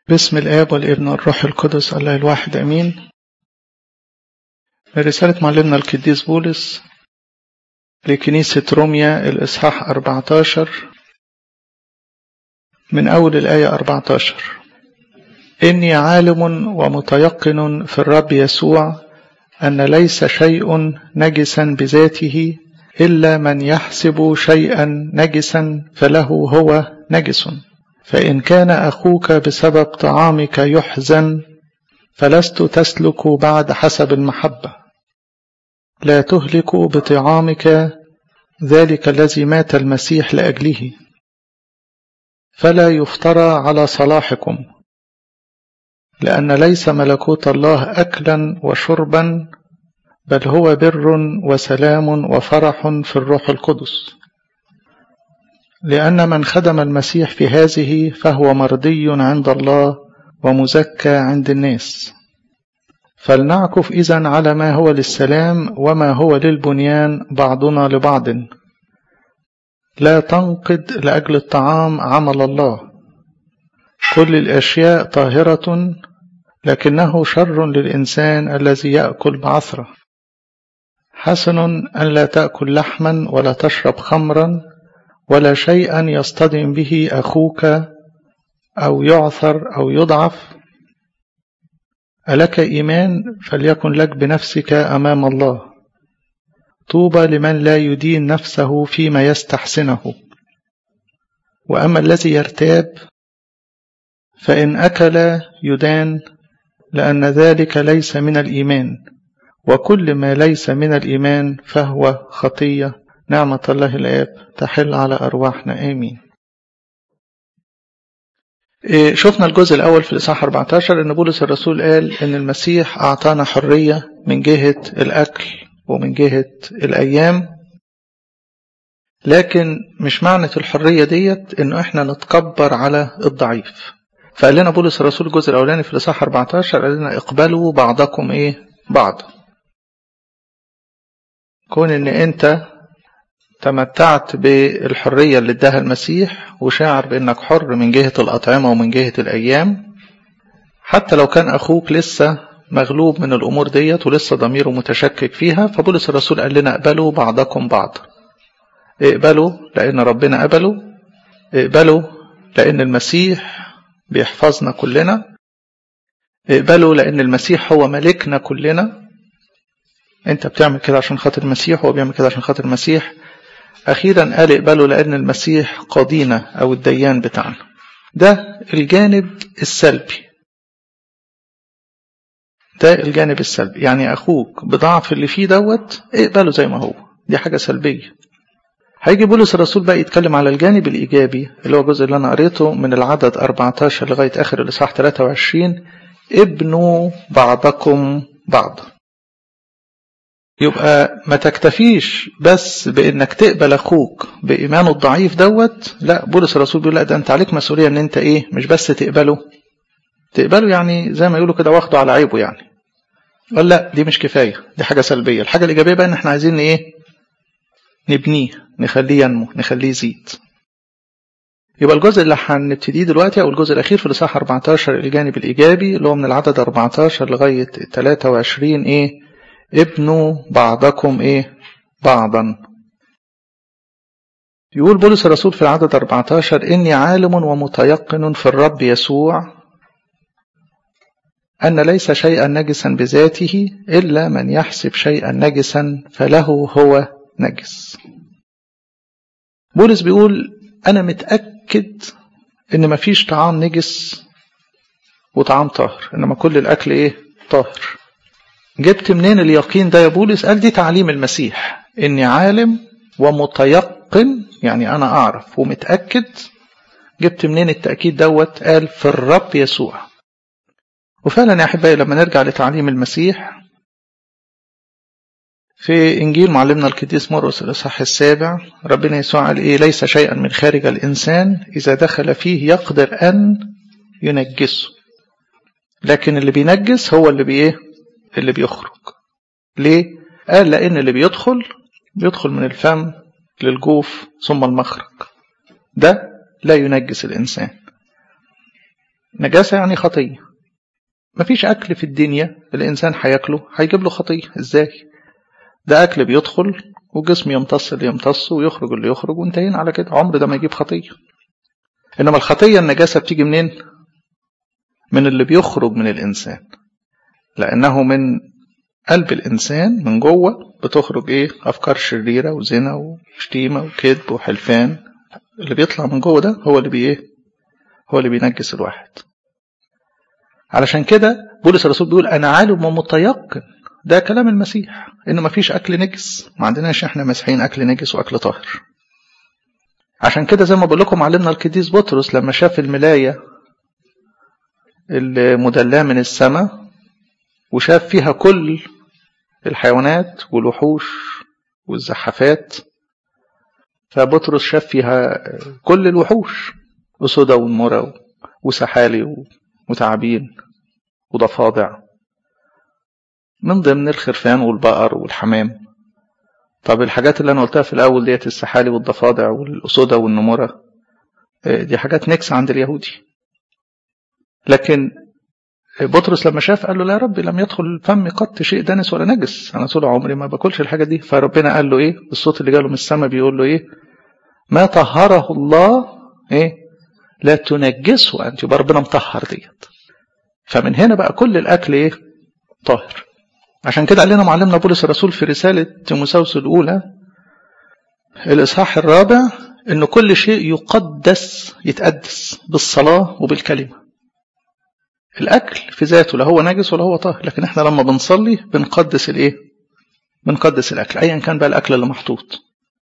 باسم الآب والابن والروح القدس الله الواحد أمين رسالة معلمنا القديس بولس لكنيسة روميا الإصحاح 14 من أول الآية 14 إني عالم ومتيقن في الرب يسوع أن ليس شيء نجسا بذاته إلا من يحسب شيئا نجسا فله هو نجس فإن كان أخوك بسبب طعامك يحزن فلست تسلك بعد حسب المحبة لا تهلك بطعامك ذلك الذي مات المسيح لأجله فلا يفترى على صلاحكم لأن ليس ملكوت الله أكلا وشربا بل هو بر وسلام وفرح في الروح القدس لأن من خدم المسيح في هذه فهو مرضي عند الله ومزكى عند الناس فلنعكف إذا على ما هو للسلام وما هو للبنيان بعضنا لبعض لا تنقد لأجل الطعام عمل الله كل الأشياء طاهرة لكنه شر للإنسان الذي يأكل بعثرة حسن أن لا تأكل لحما ولا تشرب خمرا ولا شيئا يصطدم به أخوك أو يعثر أو يضعف ألك إيمان فليكن لك بنفسك أمام الله طوبى لمن لا يدين نفسه فيما يستحسنه وأما الذي يرتاب فإن أكل يدان لأن ذلك ليس من الإيمان وكل ما ليس من الإيمان فهو خطية نعمة الله الآب تحل على أرواحنا آمين شفنا الجزء الأول في الإصحاح 14 أن بولس الرسول قال أن المسيح أعطانا حرية من جهة الأكل ومن جهة الأيام لكن مش معنى الحرية ديت أنه إحنا نتكبر على الضعيف فقال لنا بولس الرسول الجزء الأولاني في الإصحاح 14 قال لنا اقبلوا بعضكم إيه بعض كون أن أنت تمتعت بالحرية اللي اداها المسيح وشاعر بأنك حر من جهة الأطعمة ومن جهة الأيام حتى لو كان أخوك لسه مغلوب من الأمور ديت ولسه ضميره متشكك فيها فبولس الرسول قال لنا اقبلوا بعضكم بعض اقبلوا لأن ربنا قبلوا اقبلوا لأن المسيح بيحفظنا كلنا اقبلوا لأن المسيح هو ملكنا كلنا انت بتعمل كده عشان خاطر المسيح وهو بيعمل كده عشان خاطر المسيح أخيرا قال اقبلوا لأن المسيح قاضينا أو الديان بتاعنا ده الجانب السلبي ده الجانب السلبي يعني أخوك بضعف اللي فيه دوت اقبله زي ما هو دي حاجة سلبية هيجي بولس الرسول بقى يتكلم على الجانب الإيجابي اللي هو الجزء اللي أنا قريته من العدد 14 لغاية آخر الإصحاح 23 ابنوا بعضكم بعض يبقى ما تكتفيش بس بانك تقبل اخوك بايمانه الضعيف دوت لا بولس الرسول بيقول لا ده انت عليك مسؤوليه ان انت ايه مش بس تقبله تقبله يعني زي ما يقولوا كده واخده على عيبه يعني قال لا دي مش كفايه دي حاجه سلبيه الحاجه الايجابيه بقى ان احنا عايزين ايه نبنيه نخليه ينمو نخليه يزيد يبقى الجزء اللي هنبتديه دلوقتي او الجزء الاخير في الاصحاح 14 الجانب الايجابي اللي هو من العدد 14 لغايه 23 ايه ابنوا بعضكم ايه بعضا يقول بولس الرسول في العدد 14 إني عالم ومتيقن في الرب يسوع أن ليس شيئا نجسا بذاته إلا من يحسب شيئا نجسا فله هو نجس بولس بيقول أنا متأكد إن مفيش طعام نجس وطعام طاهر إنما كل الأكل إيه طاهر جبت منين اليقين ده يا بولس قال دي تعليم المسيح اني عالم ومتيقن يعني انا اعرف ومتاكد جبت منين التاكيد دوت قال في الرب يسوع وفعلا يا احبائي لما نرجع لتعليم المسيح في انجيل معلمنا القديس مرقس الاصحاح السابع ربنا يسوع قال ايه ليس شيئا من خارج الانسان اذا دخل فيه يقدر ان ينجسه لكن اللي بينجس هو اللي بايه اللي بيخرج ليه قال لان اللي بيدخل بيدخل من الفم للجوف ثم المخرج ده لا ينجس الانسان نجاسة يعني خطية مفيش أكل في الدنيا الإنسان هياكله هيجيب له خطية إزاي ده أكل بيدخل وجسم يمتص اللي يمتص ويخرج اللي يخرج وانتهينا على كده عمر ده ما يجيب خطية إنما الخطية النجاسة بتيجي منين من اللي بيخرج من الإنسان لأنه من قلب الإنسان من جوه بتخرج إيه أفكار شريرة وزنا وشتيمة وكذب وحلفان اللي بيطلع من جوه ده هو اللي بي إيه هو اللي بينجس الواحد علشان كده بولس الرسول بيقول أنا عالم ومتيقن ده كلام المسيح إنه مفيش أكل نجس ما عندناش إحنا مسيحيين أكل نجس وأكل طاهر عشان كده زي ما بقول لكم علمنا القديس بطرس لما شاف الملاية المدلاة من السماء وشاف فيها كل الحيوانات والوحوش والزحافات فبطرس شاف فيها كل الوحوش أسودة والمرة وسحالي وتعابين وضفادع من ضمن الخرفان والبقر والحمام طب الحاجات اللي أنا قلتها في الأول ديت السحالي والضفادع والأسودة والنمرة دي حاجات نكس عند اليهودي لكن بطرس لما شاف قال له لا يا رب لم يدخل فمي قط شيء دنس ولا نجس انا طول عمري ما باكلش الحاجه دي فربنا قال له ايه الصوت اللي جاله من السماء بيقول له ايه ما طهره الله ايه لا تنجسه انت يبقى ربنا مطهر ديت فمن هنا بقى كل الاكل ايه طاهر عشان كده قال لنا معلمنا بولس الرسول في رساله تيموساوس الاولى الاصحاح الرابع ان كل شيء يقدس يتقدس بالصلاه وبالكلمه الاكل في ذاته لا هو نجس ولا هو طاهر لكن احنا لما بنصلي بنقدس الايه بنقدس الاكل ايا كان بقى الاكل اللي محطوط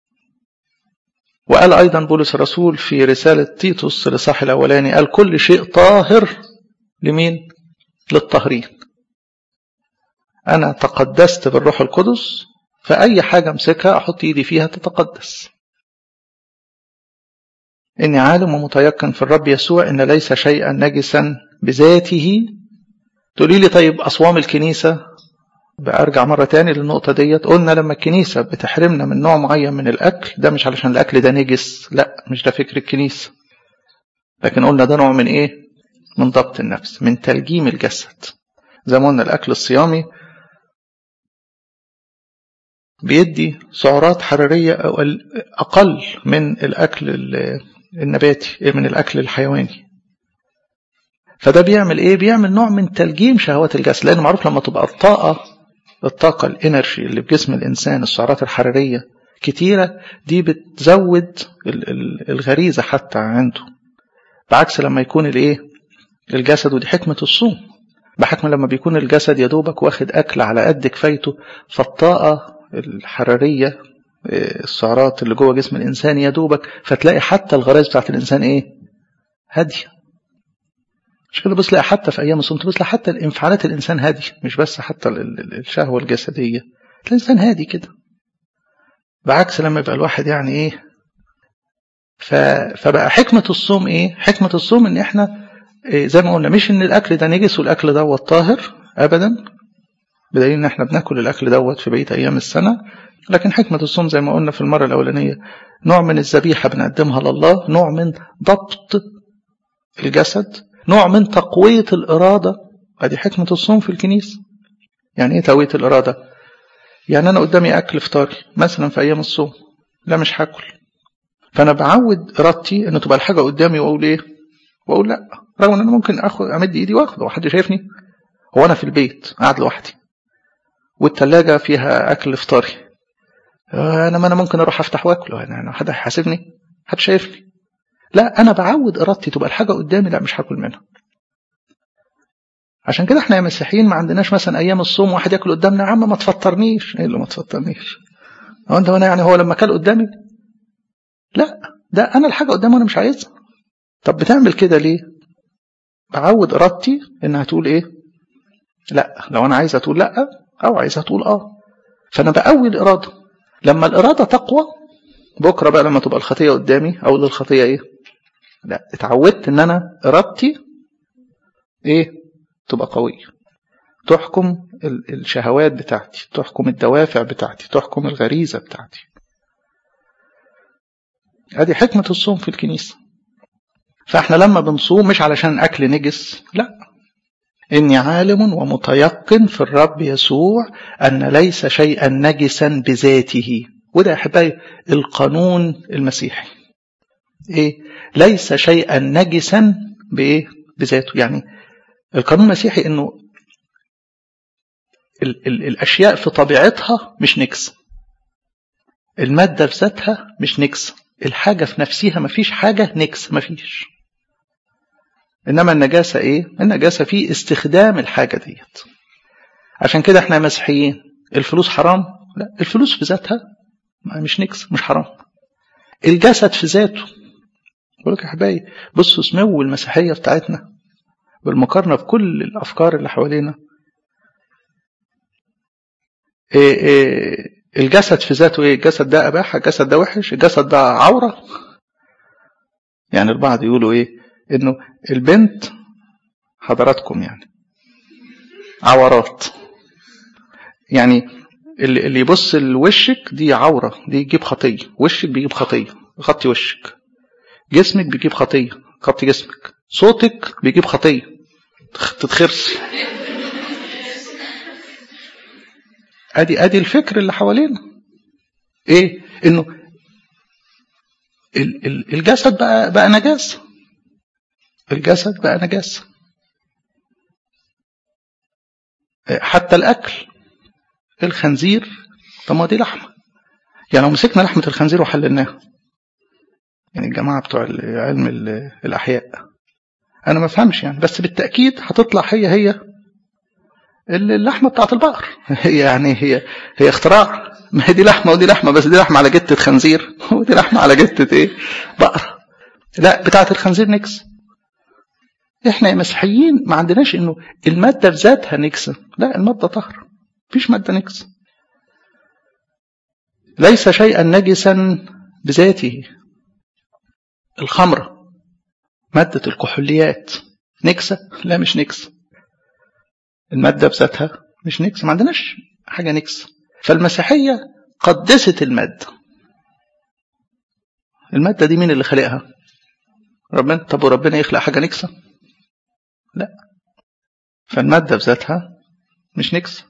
وقال ايضا بولس الرسول في رساله تيتوس الاصحاح الاولاني قال كل شيء طاهر لمين للطاهرين انا تقدست بالروح القدس فاي حاجه امسكها احط ايدي فيها تتقدس اني عالم ومتيقن في الرب يسوع ان ليس شيئا نجسا بذاته تقولي لي طيب أصوام الكنيسة بأرجع مرة تاني للنقطة ديت قلنا لما الكنيسة بتحرمنا من نوع معين من الأكل ده مش علشان الأكل ده نجس لا مش ده فكر الكنيسة لكن قلنا ده نوع من إيه من ضبط النفس من تلجيم الجسد زي ما قلنا الأكل الصيامي بيدي سعرات حرارية أقل من الأكل النباتي من الأكل الحيواني فده بيعمل ايه بيعمل نوع من تلجيم شهوات الجسد لان معروف لما تبقى الطاقه الطاقه الانرجي اللي بجسم الانسان السعرات الحراريه كتيره دي بتزود الغريزه حتى عنده بعكس لما يكون الايه الجسد ودي حكمه الصوم بحكم لما بيكون الجسد يا دوبك واخد اكل على قد كفايته فالطاقه الحراريه السعرات اللي جوه جسم الانسان يا دوبك فتلاقي حتى الغرائز بتاعت الانسان ايه هاديه مش كده بس لا حتى في ايام الصوم تبص حتى الانفعالات الانسان هادي مش بس حتى الشهوه الجسديه الانسان هادي كده بعكس لما يبقى الواحد يعني ايه ف... فبقى حكمه الصوم ايه حكمه الصوم ان احنا إيه زي ما قلنا مش ان الاكل ده نجس والاكل دوت طاهر ابدا بدليل ان احنا بناكل الاكل دوت في بقيه ايام السنه لكن حكمه الصوم زي ما قلنا في المره الاولانيه نوع من الذبيحه بنقدمها لله نوع من ضبط الجسد نوع من تقوية الإرادة ادي حكمة الصوم في الكنيسة يعني ايه تقوية الإرادة يعني أنا قدامي أكل فطاري مثلا في أيام الصوم لا مش هاكل فأنا بعود إرادتي إن تبقى الحاجة قدامي وأقول إيه وأقول لا رغم إن أنا ممكن أخد أمد إيدي وآخد حد شايفني هو أنا في البيت قاعد لوحدي والتلاجة فيها أكل فطاري أنا ما أنا ممكن أروح أفتح وآكله أنا حد هيحاسبني حد شايفني لا انا بعود ارادتي تبقى الحاجه قدامي لا مش هاكل منها عشان كده احنا يا مسيحيين ما عندناش مثلا ايام الصوم واحد ياكل قدامنا يا عم ما تفطرنيش ايه اللي ما تفطرنيش هو انت وانا يعني هو لما كل قدامي لا ده انا الحاجه قدامي وانا مش عايزها طب بتعمل كده ليه بعود ارادتي انها تقول ايه لا لو انا عايزها تقول لا او عايزها تقول اه فانا بقوي الاراده لما الاراده تقوى بكره بقى لما تبقى الخطيه قدامي اقول للخطيه ايه لا اتعودت ان انا ارادتي ايه تبقى قويه تحكم الشهوات بتاعتي تحكم الدوافع بتاعتي تحكم الغريزه بتاعتي ادي حكمه الصوم في الكنيسه فاحنا لما بنصوم مش علشان اكل نجس لا اني عالم ومتيقن في الرب يسوع ان ليس شيئا نجسا بذاته وده يا احبائي القانون المسيحي ايه ليس شيئا نجسا بايه بذاته يعني القانون المسيحي انه ال ال الاشياء في طبيعتها مش نجس المادة في ذاتها مش نجس الحاجة في نفسها مفيش حاجة نجس مفيش إنما النجاسة إيه؟ النجاسة في استخدام الحاجة ديت عشان كده إحنا مسيحيين الفلوس حرام؟ لا الفلوس في ذاتها مش نجس مش حرام الجسد في ذاته بقول لك يا حبايبي بصوا سمو المسيحية بتاعتنا بالمقارنة بكل الأفكار اللي حوالينا إيه إيه الجسد في ذاته ايه الجسد ده اباحه الجسد ده وحش الجسد ده عوره يعني البعض يقولوا ايه انه البنت حضراتكم يعني عورات جسمك اللي يبص لوشك دي عوره دي يجيب خطيه وشك بيجيب خطيه غطي وشك جسمك بيجيب خطيه غطي جسمك صوتك بيجيب خطيه تتخرس ادي ادي الفكر اللي حوالينا ايه انه الجسد بقى بقى نجاسه الجسد بقى نجاسه حتى الاكل الخنزير طب ما دي لحمه يعني لو مسكنا لحمه الخنزير وحللناها يعني الجماعه بتوع علم الاحياء انا ما افهمش يعني بس بالتاكيد هتطلع هي هي اللحمه بتاعت البقر هي يعني هي هي اختراع ما هي دي لحمه ودي لحمه بس دي لحمه على جته خنزير ودي لحمه على جته ايه بقره لا بتاعت الخنزير نكس احنا يا مسيحيين ما عندناش انه الماده في ذاتها نكسه لا الماده طهر مفيش ماده نكسه ليس شيئا نجسا بذاته الخمره ماده الكحوليات نكسه لا مش نكسه المادة بذاتها مش نكس ما عندناش حاجة نكس فالمسيحية قدست المادة المادة دي مين اللي خلقها ربنا طب وربنا يخلق حاجة نكسة لا فالمادة بذاتها مش نكسة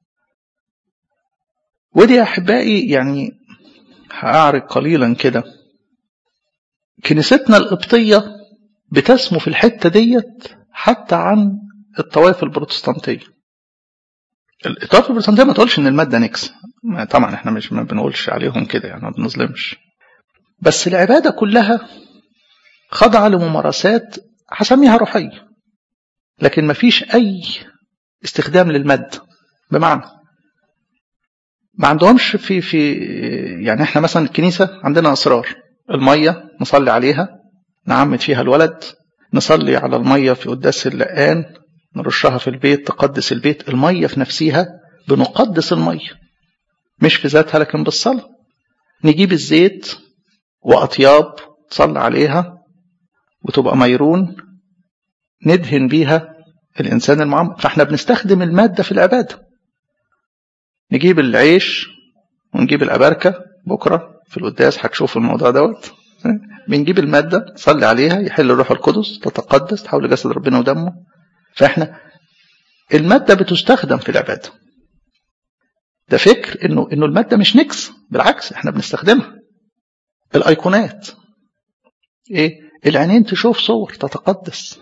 ودي يا أحبائي يعني هأعرض قليلا كده كنيستنا القبطية بتسمو في الحتة ديت حتى عن الطوائف البروتستانتية الطوائف البروتستانتية ما تقولش ان المادة نكس طبعا احنا مش ما بنقولش عليهم كده يعني ما بنظلمش بس العبادة كلها خاضعة لممارسات هسميها روحية لكن ما فيش أي استخدام للمادة بمعنى ما عندهمش في في يعني احنا مثلا الكنيسة عندنا أسرار المية نصلي عليها نعمد فيها الولد نصلي على المية في قداس اللقان نرشها في البيت تقدس البيت المية في نفسها بنقدس المية مش في ذاتها لكن بالصلاة نجيب الزيت وأطياب تصلي عليها وتبقى ميرون ندهن بيها الإنسان المعمر فاحنا بنستخدم المادة في العبادة نجيب العيش ونجيب الأبركة بكرة في القداس هتشوف الموضوع دوت بنجيب المادة تصلي عليها يحل الروح القدس تتقدس تحول جسد ربنا ودمه فاحنا المادة بتستخدم في العبادة ده فكر انه انه المادة مش نكس بالعكس احنا بنستخدمها الايقونات ايه العينين تشوف صور تتقدس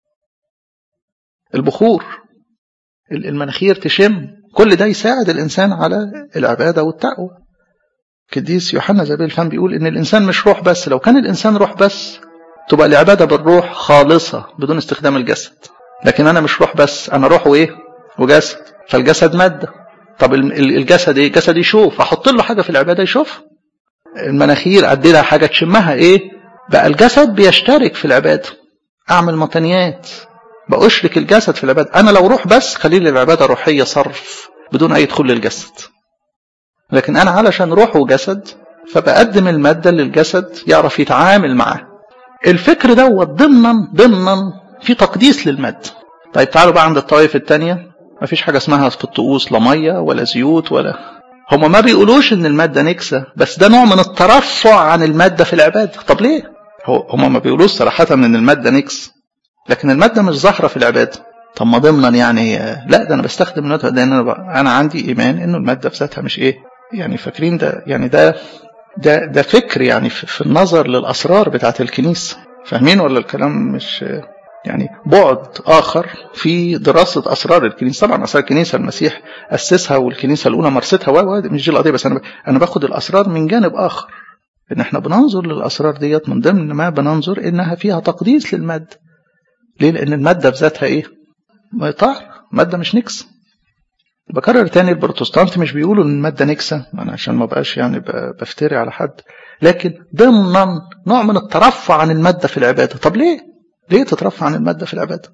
البخور المناخير تشم كل ده يساعد الانسان على العباده والتقوى قديس يوحنا زبيل الفم بيقول ان الانسان مش روح بس لو كان الانسان روح بس تبقى العباده بالروح خالصه بدون استخدام الجسد لكن انا مش روح بس انا روح وايه وجسد فالجسد ماده طب الجسد ايه جسد يشوف احط له حاجه في العباده يشوف المناخير ادي لها حاجه تشمها ايه بقى الجسد بيشترك في العباده اعمل مطنيات بأشرك الجسد في العباده انا لو روح بس خلي لي العباده روحيه صرف بدون اي دخول للجسد لكن انا علشان روح وجسد فبقدم الماده اللي الجسد يعرف يتعامل معاه الفكر دوت ضمنا ضمنا في تقديس للمادة طيب تعالوا بقى عند الطوائف التانية مفيش حاجة اسمها في الطقوس لا مية ولا زيوت ولا هما ما بيقولوش ان المادة نكسة بس ده نوع من الترفع عن المادة في العبادة طب ليه هم ما بيقولوش صراحة ان المادة نكس لكن المادة مش ظاهرة في العبادة طب ما ضمنا يعني لا ده انا بستخدم المادة لان انا انا عندي ايمان انه المادة في ذاتها مش ايه يعني فاكرين ده يعني ده ده ده فكر يعني في النظر للاسرار بتاعت الكنيسة فاهمين ولا الكلام مش يعني بعد آخر في دراسة أسرار الكنيسة طبعا أسرار الكنيسة المسيح أسسها والكنيسة الأولى مارستها و مش دي القضية بس أنا أنا باخد الأسرار من جانب آخر إن إحنا بننظر للأسرار ديت من ضمن ما بننظر إنها فيها تقديس للمادة ليه؟ لأن المادة بذاتها إيه؟ طهر مادة مش نكس بكرر تاني البروتستانت مش بيقولوا ان الماده نكسه انا عشان ما بقاش يعني بفتري على حد لكن ضمنا نوع من الترفع عن الماده في العباده طب ليه ليه تترفع عن الماده في العباده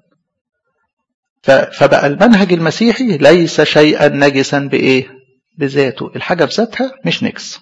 فبقى المنهج المسيحي ليس شيئا نجسا بايه بذاته الحاجه بذاتها مش نكس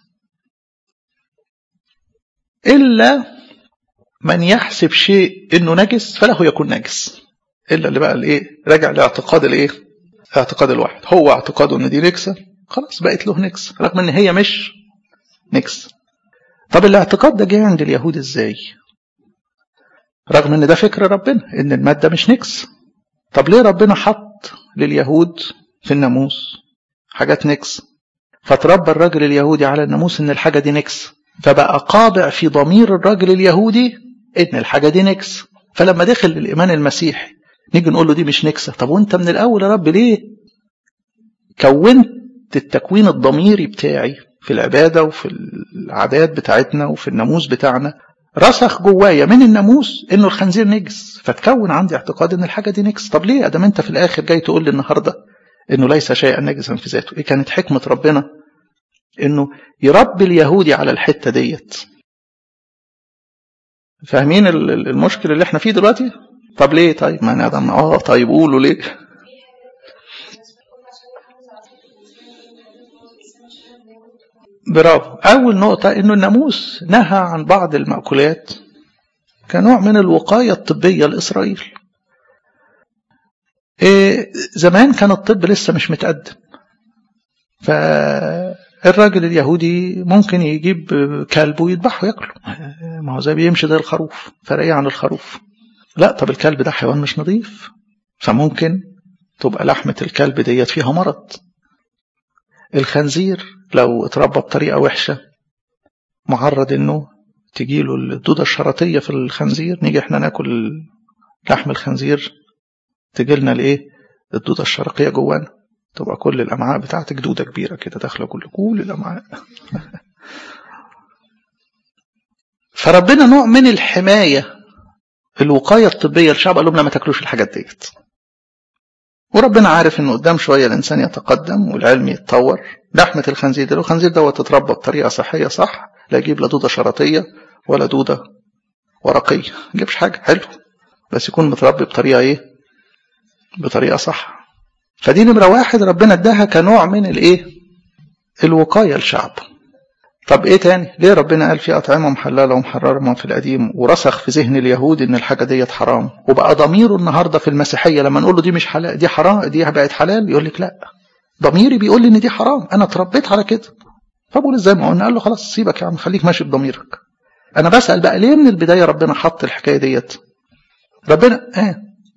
الا من يحسب شيء انه نجس فله يكون نجس الا اللي بقى الايه راجع لاعتقاد الايه اعتقاد الواحد هو اعتقاده ان دي نكسه خلاص بقت له نكس رغم ان هي مش نكس طب الاعتقاد ده جه عند اليهود ازاي رغم ان ده فكر ربنا ان الماده مش نكس طب ليه ربنا حط لليهود في الناموس حاجات نكس فتربى الراجل اليهودي على الناموس ان الحاجه دي نكس فبقى قابع في ضمير الراجل اليهودي ان الحاجه دي نكس فلما دخل الايمان المسيحي نيجي نقول له دي مش نكسه طب وانت من الاول يا رب ليه كونت التكوين الضميري بتاعي في العباده وفي العادات بتاعتنا وفي الناموس بتاعنا رسخ جوايا من الناموس انه الخنزير نجس فتكون عندي اعتقاد ان الحاجه دي نجس طب ليه ادام انت في الاخر جاي تقول لي النهارده انه ليس شيئا نجسا في ذاته ايه كانت حكمه ربنا انه يربي اليهودي على الحته ديت فاهمين المشكل اللي احنا فيه دلوقتي طب ليه طيب ما انا ادم اه طيب قولوا ليه برافو اول نقطه انه الناموس نهى عن بعض المأكولات كنوع من الوقايه الطبيه لاسرائيل إيه زمان كان الطب لسه مش متقدم فالراجل اليهودي ممكن يجيب كلب ويذبحه ياكله ما هو زي بيمشي زي الخروف فرق عن الخروف لا طب الكلب ده حيوان مش نظيف فممكن تبقى لحمة الكلب ديت فيها مرض الخنزير لو اتربى بطريقة وحشة معرض انه تجيله الدودة الشرطية في الخنزير نيجي احنا ناكل لحم الخنزير تجيلنا الايه الدودة الشرقية جوانا تبقى كل الامعاء بتاعتك دودة كبيرة كده داخلة كل كل الامعاء فربنا نوع من الحماية الوقايه الطبيه للشعب قال لهم لا ما تاكلوش الحاجات ديت وربنا عارف انه قدام شويه الانسان يتقدم والعلم يتطور لحمه الخنزير ده الخنزير دوت تتربى بطريقه صحيه صح لا يجيب لا دوده شرطيه ولا دوده ورقيه ما يجيبش حاجه حلو بس يكون متربي بطريقه ايه بطريقه صح فدي نمره واحد ربنا اداها كنوع من الايه الوقايه للشعب طب ايه تاني ليه ربنا قال في اطعمه محلله ومحرمه في القديم ورسخ في ذهن اليهود ان الحاجه ديت حرام وبقى ضميره النهارده في المسيحيه لما نقول له دي مش حلال دي حرام دي بقت حلال يقول لك لا ضميري بيقول لي ان دي حرام انا اتربيت على كده فبقول ازاي ما قلنا قال له خلاص سيبك يا عم خليك ماشي بضميرك انا بسال بقى ليه من البدايه ربنا حط الحكايه ديت ربنا ايه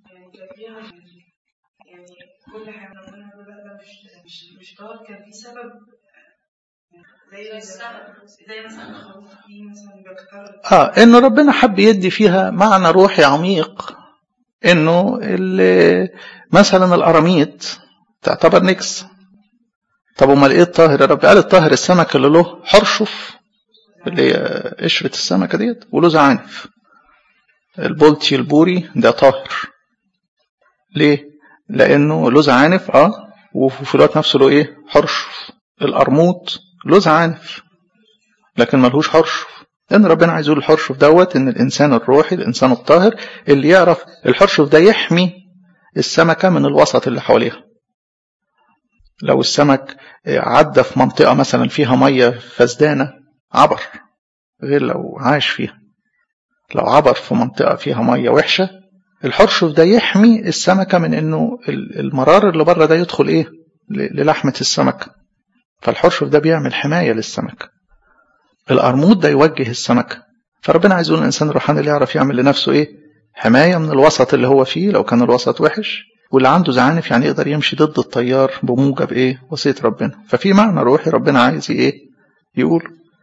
كان في سبب زي زي مثلا الخروف في مثلا بيكتر اه انه ربنا حب يدي فيها معنى روحي عميق انه مثلا الاراميط تعتبر نكس طب امال ايه الطاهر يا رب قال الطاهر السمك اللي له حرشف اللي هي قشره السمكه ديت وله زعانف البولتي البوري ده طاهر ليه لانه له زعانف اه وفي الوقت نفسه له ايه حرشف القرموط له زعانف لكن ملهوش حرشف لان ربنا عايز يقول الحرشف دوت ان الانسان الروحي الانسان الطاهر اللي يعرف الحرشف ده يحمي السمكه من الوسط اللي حواليها لو السمك عدى في منطقه مثلا فيها ميه فسدانه عبر غير لو عاش فيها لو عبر في منطقه فيها ميه وحشه الحرشف ده يحمي السمكه من انه المرار اللي بره ده يدخل ايه للحمه السمكه فالحرشف ده بيعمل حمايه للسمكه القرموط ده يوجه السمكه فربنا عايز يقول الانسان الروحاني اللي يعرف يعمل لنفسه ايه حمايه من الوسط اللي هو فيه لو كان الوسط وحش واللي عنده زعانف يعني يقدر يمشي ضد التيار بموجب ايه وصيه ربنا ففي معنى روحي ربنا عايز ايه يقول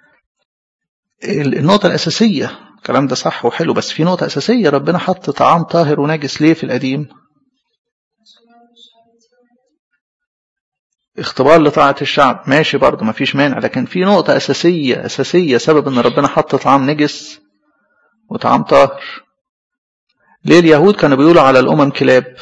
النقطه الاساسيه الكلام ده صح وحلو بس في نقطه اساسيه ربنا حط طعام طاهر ونجس ليه في القديم اختبار لطاعة الشعب ماشي برضه مفيش مانع لكن في نقطة أساسية أساسية سبب إن ربنا حط طعام نجس وطعام طاهر ليه اليهود كانوا بيقولوا على الأمم كلاب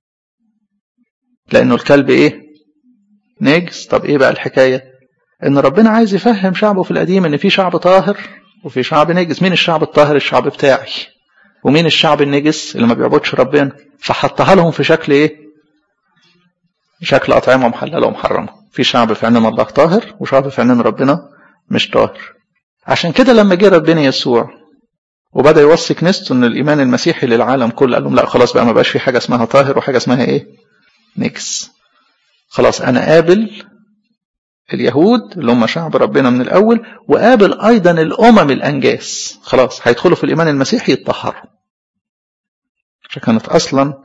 لأنه الكلب إيه نجس طب إيه بقى الحكاية إن ربنا عايز يفهم شعبه في القديم إن في شعب طاهر وفي شعب نجس مين الشعب الطاهر الشعب بتاعي ومين الشعب النجس اللي ما بيعبدش ربنا فحطها لهم في شكل إيه شكل أطعمة محللة ومحرمة في شعب في عيننا الله طاهر وشعب في عيننا ربنا مش طاهر عشان كده لما جه ربنا يسوع وبدأ يوصي كنيسته ان الإيمان المسيحي للعالم كله قال لهم لا خلاص بقى ما بقاش في حاجة اسمها طاهر وحاجة اسمها ايه نكس خلاص أنا قابل اليهود اللي هم شعب ربنا من الأول وقابل أيضا الأمم الأنجاس خلاص هيدخلوا في الإيمان المسيحي يتطهروا عشان كانت أصلا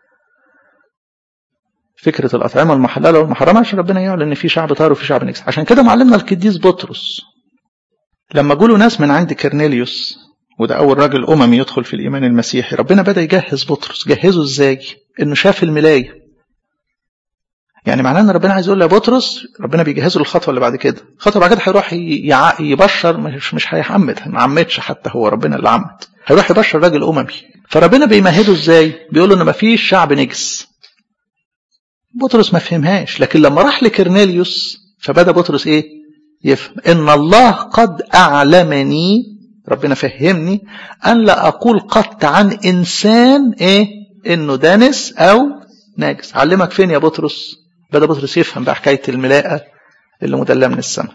فكرة الأطعمة المحللة والمحرمة عشان ربنا يعلن إن في شعب طاهر وفي شعب نجس عشان كده معلمنا القديس بطرس لما جوله ناس من عند كرنيليوس وده أول راجل أممي يدخل في الإيمان المسيحي ربنا بدأ يجهز بطرس جهزه إزاي؟ إنه شاف الملاية يعني معناه إن ربنا عايز يقول لبطرس ربنا بيجهزه للخطوة اللي بعد كده الخطوة بعد كده هيروح يبشر مش مش هيعمد ما عمدش حتى هو ربنا اللي عمد هيروح يبشر راجل أممي فربنا بيمهده إزاي؟ بيقول له إن مفيش شعب نجس بطرس ما فهمهاش لكن لما راح لكرنيليوس فبدا بطرس ايه يفهم ان الله قد اعلمني ربنا فهمني ان لا اقول قط عن انسان ايه انه دانس او ناجس علمك فين يا بطرس بدا بطرس يفهم بقى حكايه الملاءه اللي مدلاه من السماء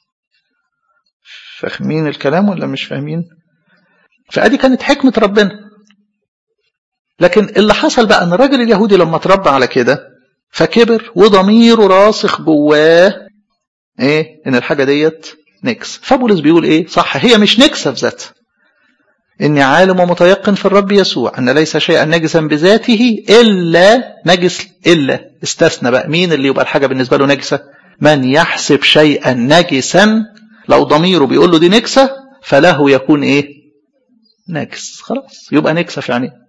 فاهمين الكلام ولا مش فاهمين فادي كانت حكمه ربنا لكن اللي حصل بقى ان الراجل اليهودي لما اتربى على كده فكبر وضميره راسخ جواه ايه ان الحاجه ديت نكس فبولس بيقول ايه صح هي مش نكسه في ذاتها اني عالم ومتيقن في الرب يسوع ان ليس شيئا نجسا بذاته الا نجس الا استثنى بقى مين اللي يبقى الحاجه بالنسبه له نجسه من يحسب شيئا نجسا لو ضميره بيقول له دي نكسه فله يكون ايه نجس خلاص يبقى نكسه في عينيه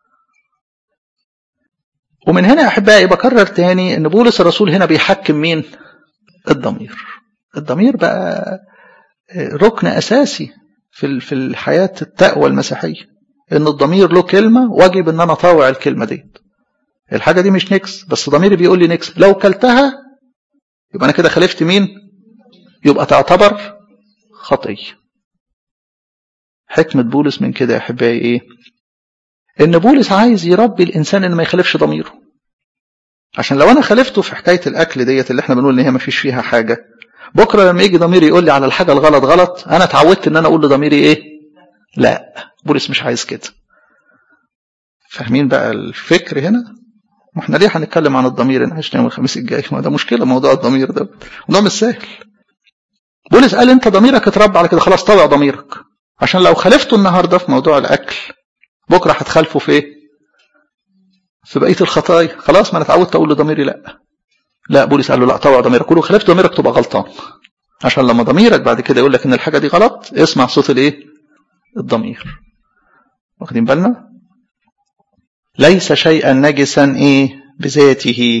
ومن هنا يا احبائي بكرر تاني ان بولس الرسول هنا بيحكم مين الضمير الضمير بقى ركن اساسي في في الحياه التقوى المسيحيه ان الضمير له كلمه واجب ان انا اطاوع الكلمه دي الحاجه دي مش نكس بس ضميري بيقول لي نكس لو كلتها يبقى انا كده خالفت مين يبقى تعتبر خطيه حكمه بولس من كده يا احبائي ايه ان بولس عايز يربي الانسان ان ما يخالفش ضميره عشان لو انا خالفته في حكايه الاكل ديت اللي احنا بنقول ان هي ما فيش فيها حاجه بكره لما يجي ضميري يقول لي على الحاجه الغلط غلط انا اتعودت ان انا اقول لضميري ايه لا بولس مش عايز كده فاهمين بقى الفكر هنا ما احنا ليه هنتكلم عن الضمير ان عشنا يوم الخميس الجاي ما ده مشكله موضوع الضمير ده موضوع مش سهل بولس قال انت ضميرك اتربى على كده خلاص طوع ضميرك عشان لو خالفته النهارده في موضوع الاكل بكره هتخالفه في ايه؟ في بقيه الخطايا خلاص ما انا اتعودت اقول لضميري لا لا بولس قال له لا طوع ضميرك ولو خالفت ضميرك تبقى غلطان عشان لما ضميرك بعد كده يقول لك ان الحاجه دي غلط اسمع صوت الايه؟ الضمير واخدين بالنا؟ ليس شيئا نجسا ايه بذاته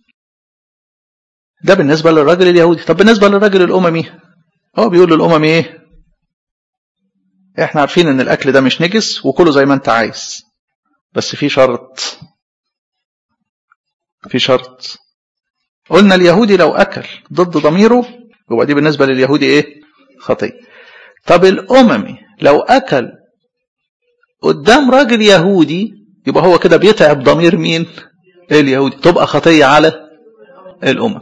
ده بالنسبه للراجل اليهودي طب بالنسبه للراجل الاممي هو بيقول للاممي ايه احنا عارفين ان الاكل ده مش نجس وكله زي ما انت عايز بس في شرط في شرط قلنا اليهودي لو اكل ضد ضميره يبقى دي بالنسبه لليهودي ايه خطيه طب الاممي لو اكل قدام راجل يهودي يبقى هو كده بيتعب ضمير مين اليهودي تبقى خطيه على الاممي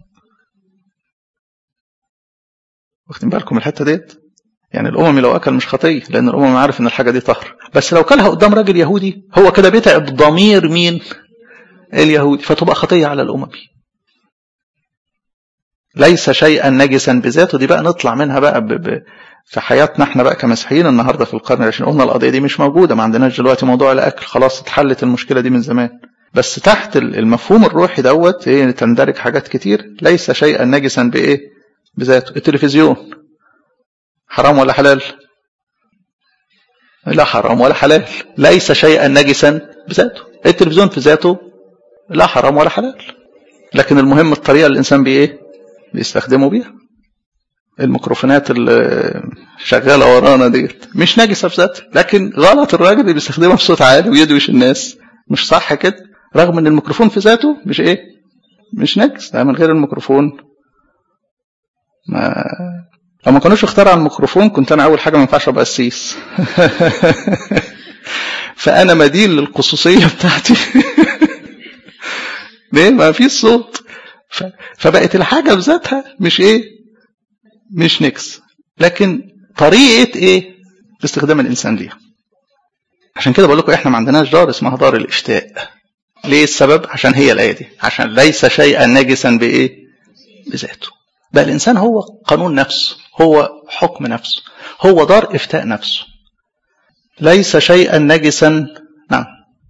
واخدين بالكم الحته ديت يعني الاممي لو اكل مش خطيه لان الاممي عارف ان الحاجه دي طهر بس لو كلها قدام راجل يهودي هو كده بيتعب ضمير مين اليهودي فتبقى خطيه على الاممي ليس شيئا نجسا بذاته دي بقى نطلع منها بقى ب... ب... في حياتنا احنا بقى كمسيحيين النهارده في القرن العشرين قلنا القضيه دي مش موجوده ما عندناش دلوقتي موضوع الاكل خلاص اتحلت المشكله دي من زمان بس تحت المفهوم الروحي دوت ايه تندرج حاجات كتير ليس شيئا نجسا بايه بذاته التلفزيون حرام ولا حلال لا حرام ولا حلال ليس شيئا نجسا بذاته التلفزيون في ذاته لا حرام ولا حلال لكن المهم الطريقه اللي الانسان بايه بيستخدمه بيها الميكروفونات اللي شغاله ورانا ديت مش نجسه في ذاتها لكن غلط الراجل اللي بيستخدمها بصوت عالي ويدوش الناس مش صح كده رغم ان الميكروفون في ذاته مش ايه مش نجس ده من غير الميكروفون ما لو ما كانوش اخترعوا الميكروفون كنت انا اول حاجه ما ينفعش ابقى قسيس فانا مدين للخصوصيه بتاعتي ليه ما فيش صوت فبقت الحاجه بذاتها مش ايه مش نكس لكن طريقه ايه استخدام الانسان ليها عشان كده بقول لكم احنا ما عندناش دار اسمها دار الاشتاء ليه السبب عشان هي الايه دي عشان ليس شيئا نجسا بايه بذاته بقى الانسان هو قانون نفسه هو حكم نفسه هو دار افتاء نفسه ليس شيئا نجسا نعم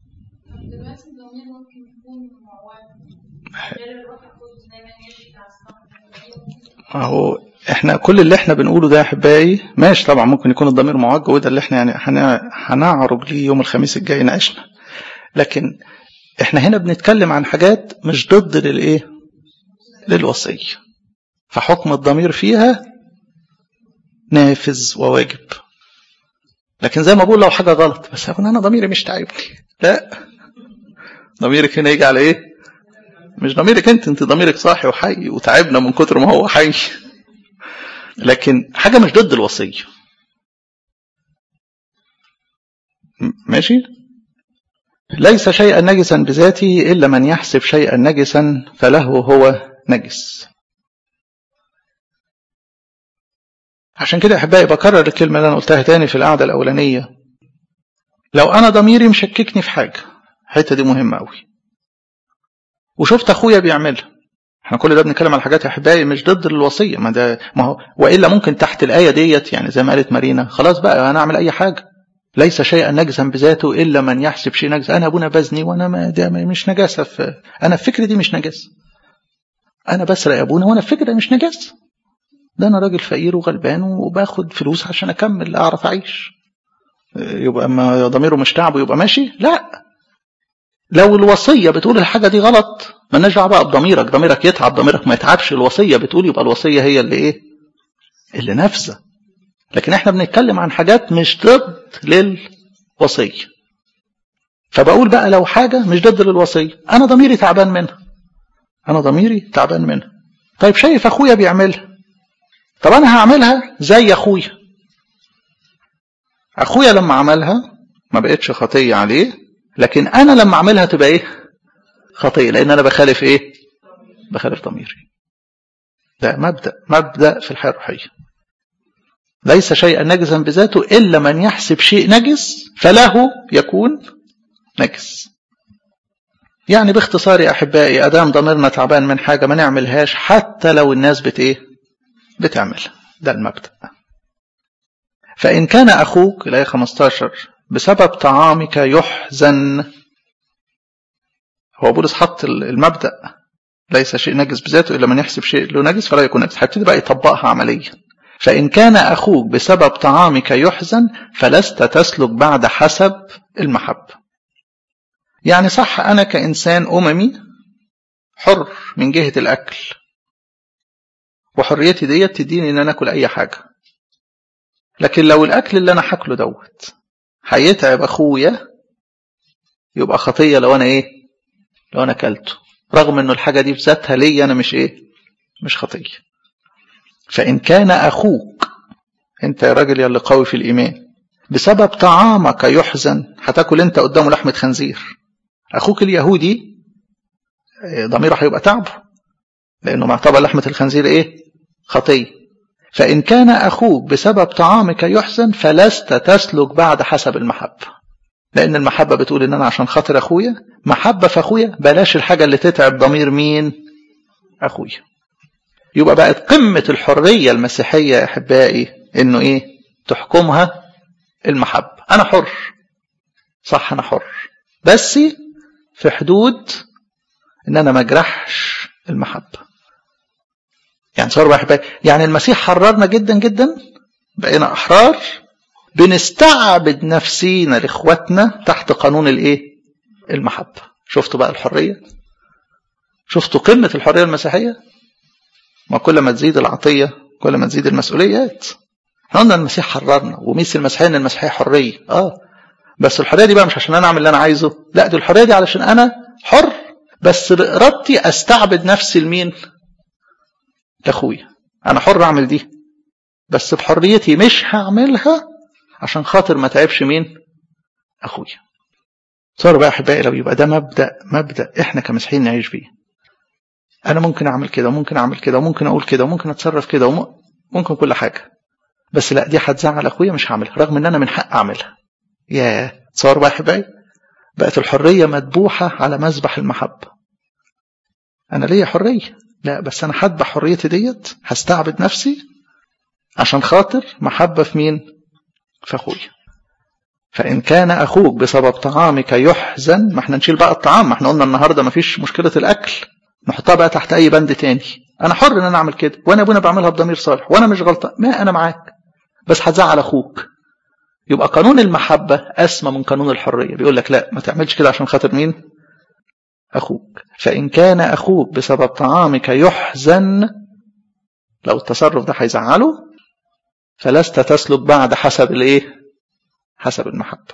اهو احنا كل اللي احنا بنقوله ده يا احبائي ماشي طبعا ممكن يكون الضمير معج وده اللي احنا يعني هنعرج ليه يوم الخميس الجاي ناقشنا لكن احنا هنا بنتكلم عن حاجات مش ضد للايه للوصيه فحكم الضمير فيها نافذ وواجب لكن زي ما بقول لو حاجه غلط بس هكون انا ضميري مش تعبني لا ضميرك هنا يجي على ايه مش ضميرك انت انت ضميرك صاحي وحي وتعبنا من كتر ما هو حي لكن حاجه مش ضد الوصيه ماشي ليس شيئا نجسا بذاته الا من يحسب شيئا نجسا فله هو نجس عشان كده احبائي بكرر الكلمه اللي انا قلتها تاني في القعده الاولانيه لو انا ضميري مشككني في حاجه الحته دي مهمه قوي وشفت اخويا بيعملها احنا كل ده بنتكلم على حاجات يا احبائي مش ضد الوصيه ما ده ما هو والا ممكن تحت الايه ديت يعني زي ما قالت مارينا خلاص بقى انا اعمل اي حاجه ليس شيئا نجسا بذاته الا من يحسب شيء نجس انا ابونا بزني وانا ما ده مش نجاسه في انا الفكر دي مش نجاسه انا بسرق يا ابونا وانا الفكر ده مش نجاسه ده انا راجل فقير وغلبان وباخد فلوس عشان اكمل اعرف اعيش يبقى اما ضميره مش تعبه يبقى ماشي لا لو الوصيه بتقول الحاجه دي غلط مالناش دعوه بقى بضميرك ضميرك يتعب ضميرك ما يتعبش الوصيه بتقول يبقى الوصيه هي اللي ايه اللي نافذه لكن احنا بنتكلم عن حاجات مش ضد للوصيه فبقول بقى لو حاجه مش ضد للوصيه انا ضميري تعبان منها انا ضميري تعبان منها طيب شايف اخويا بيعملها طب انا هعملها زي اخويا اخويا لما عملها ما بقتش خطيه عليه لكن انا لما اعملها تبقى ايه خطيه لان انا بخالف ايه بخالف ضميري ده مبدا مبدا في الحياه الروحيه ليس شيئا نجسا بذاته الا من يحسب شيء نجس فله يكون نجس يعني باختصار يا احبائي ادام ضميرنا تعبان من حاجه ما نعملهاش حتى لو الناس بت ايه بتعملها ده المبدا فان كان اخوك الايه 15 بسبب طعامك يحزن هو بولس حط المبدا ليس شيء نجس بذاته الا من يحسب شيء له نجس فلا يكون نجس هيبتدي بقى يطبقها عمليا فان كان اخوك بسبب طعامك يحزن فلست تسلك بعد حسب المحبه يعني صح انا كانسان اممي حر من جهه الاكل وحريتي ديت تديني ان انا اكل اي حاجه لكن لو الاكل اللي انا هاكله دوت هيتعب اخويا يبقى خطيه لو انا ايه لو انا اكلته رغم انه الحاجه دي بذاتها ليا انا مش ايه مش خطيه فان كان اخوك انت يا راجل يا اللي قوي في الايمان بسبب طعامك يحزن هتاكل انت قدامه لحمه خنزير اخوك اليهودي ضميره هيبقى تعبه لانه معتبر لحمه الخنزير ايه خطيه فان كان اخوك بسبب طعامك يحزن فلست تسلك بعد حسب المحبه لان المحبه بتقول ان انا عشان خاطر اخويا محبه في اخويا بلاش الحاجه اللي تتعب ضمير مين اخويا يبقى بقت قمه الحريه المسيحيه يا احبائي انه ايه تحكمها المحبة انا حر صح انا حر بس في حدود ان انا ما اجرحش المحبة يعني صار بقى يعني المسيح حررنا جدا جدا بقينا احرار بنستعبد نفسينا لاخواتنا تحت قانون الايه المحبة شفتوا بقى الحرية شفتوا قمة الحرية المسيحية ما كل ما تزيد العطية كل ما تزيد المسؤوليات احنا قلنا المسيح حررنا وميس المسيحية ان المسيحية حرية اه بس الحرية دي بقى مش عشان انا اعمل اللي انا عايزه لا دي الحرية دي علشان انا حر بس بإرادتي استعبد نفسي لمين لاخويا انا حر اعمل دي بس بحريتي مش هعملها عشان خاطر ما تعبش مين اخويا صار بقى احبائي لو يبقى ده مبدا مبدا احنا كمسيحيين نعيش بيه انا ممكن اعمل كده وممكن اعمل كده وممكن اقول كده وممكن اتصرف كده وممكن كل حاجه بس لا دي هتزعل اخويا مش هعملها رغم ان انا من حق اعملها يا صار بقى احبائي بقت الحريه مذبوحه على مذبح المحبه انا ليا حريه لا بس انا هذبح حريتي ديت هستعبد نفسي عشان خاطر محبه في مين في اخويا فإن كان أخوك بسبب طعامك يحزن ما احنا نشيل بقى الطعام ما احنا قلنا النهاردة ما فيش مشكلة الأكل نحطها بقى تحت أي بند تاني أنا حر إن أنا أعمل كده وأنا أبونا بعملها بضمير صالح وأنا مش غلطان ما أنا معاك بس هتزعل أخوك يبقى قانون المحبة أسمى من قانون الحرية بيقول لك لا ما تعملش كده عشان خاطر مين أخوك فإن كان أخوك بسبب طعامك يحزن لو التصرف ده هيزعله فلست تسلك بعد حسب الايه حسب المحبة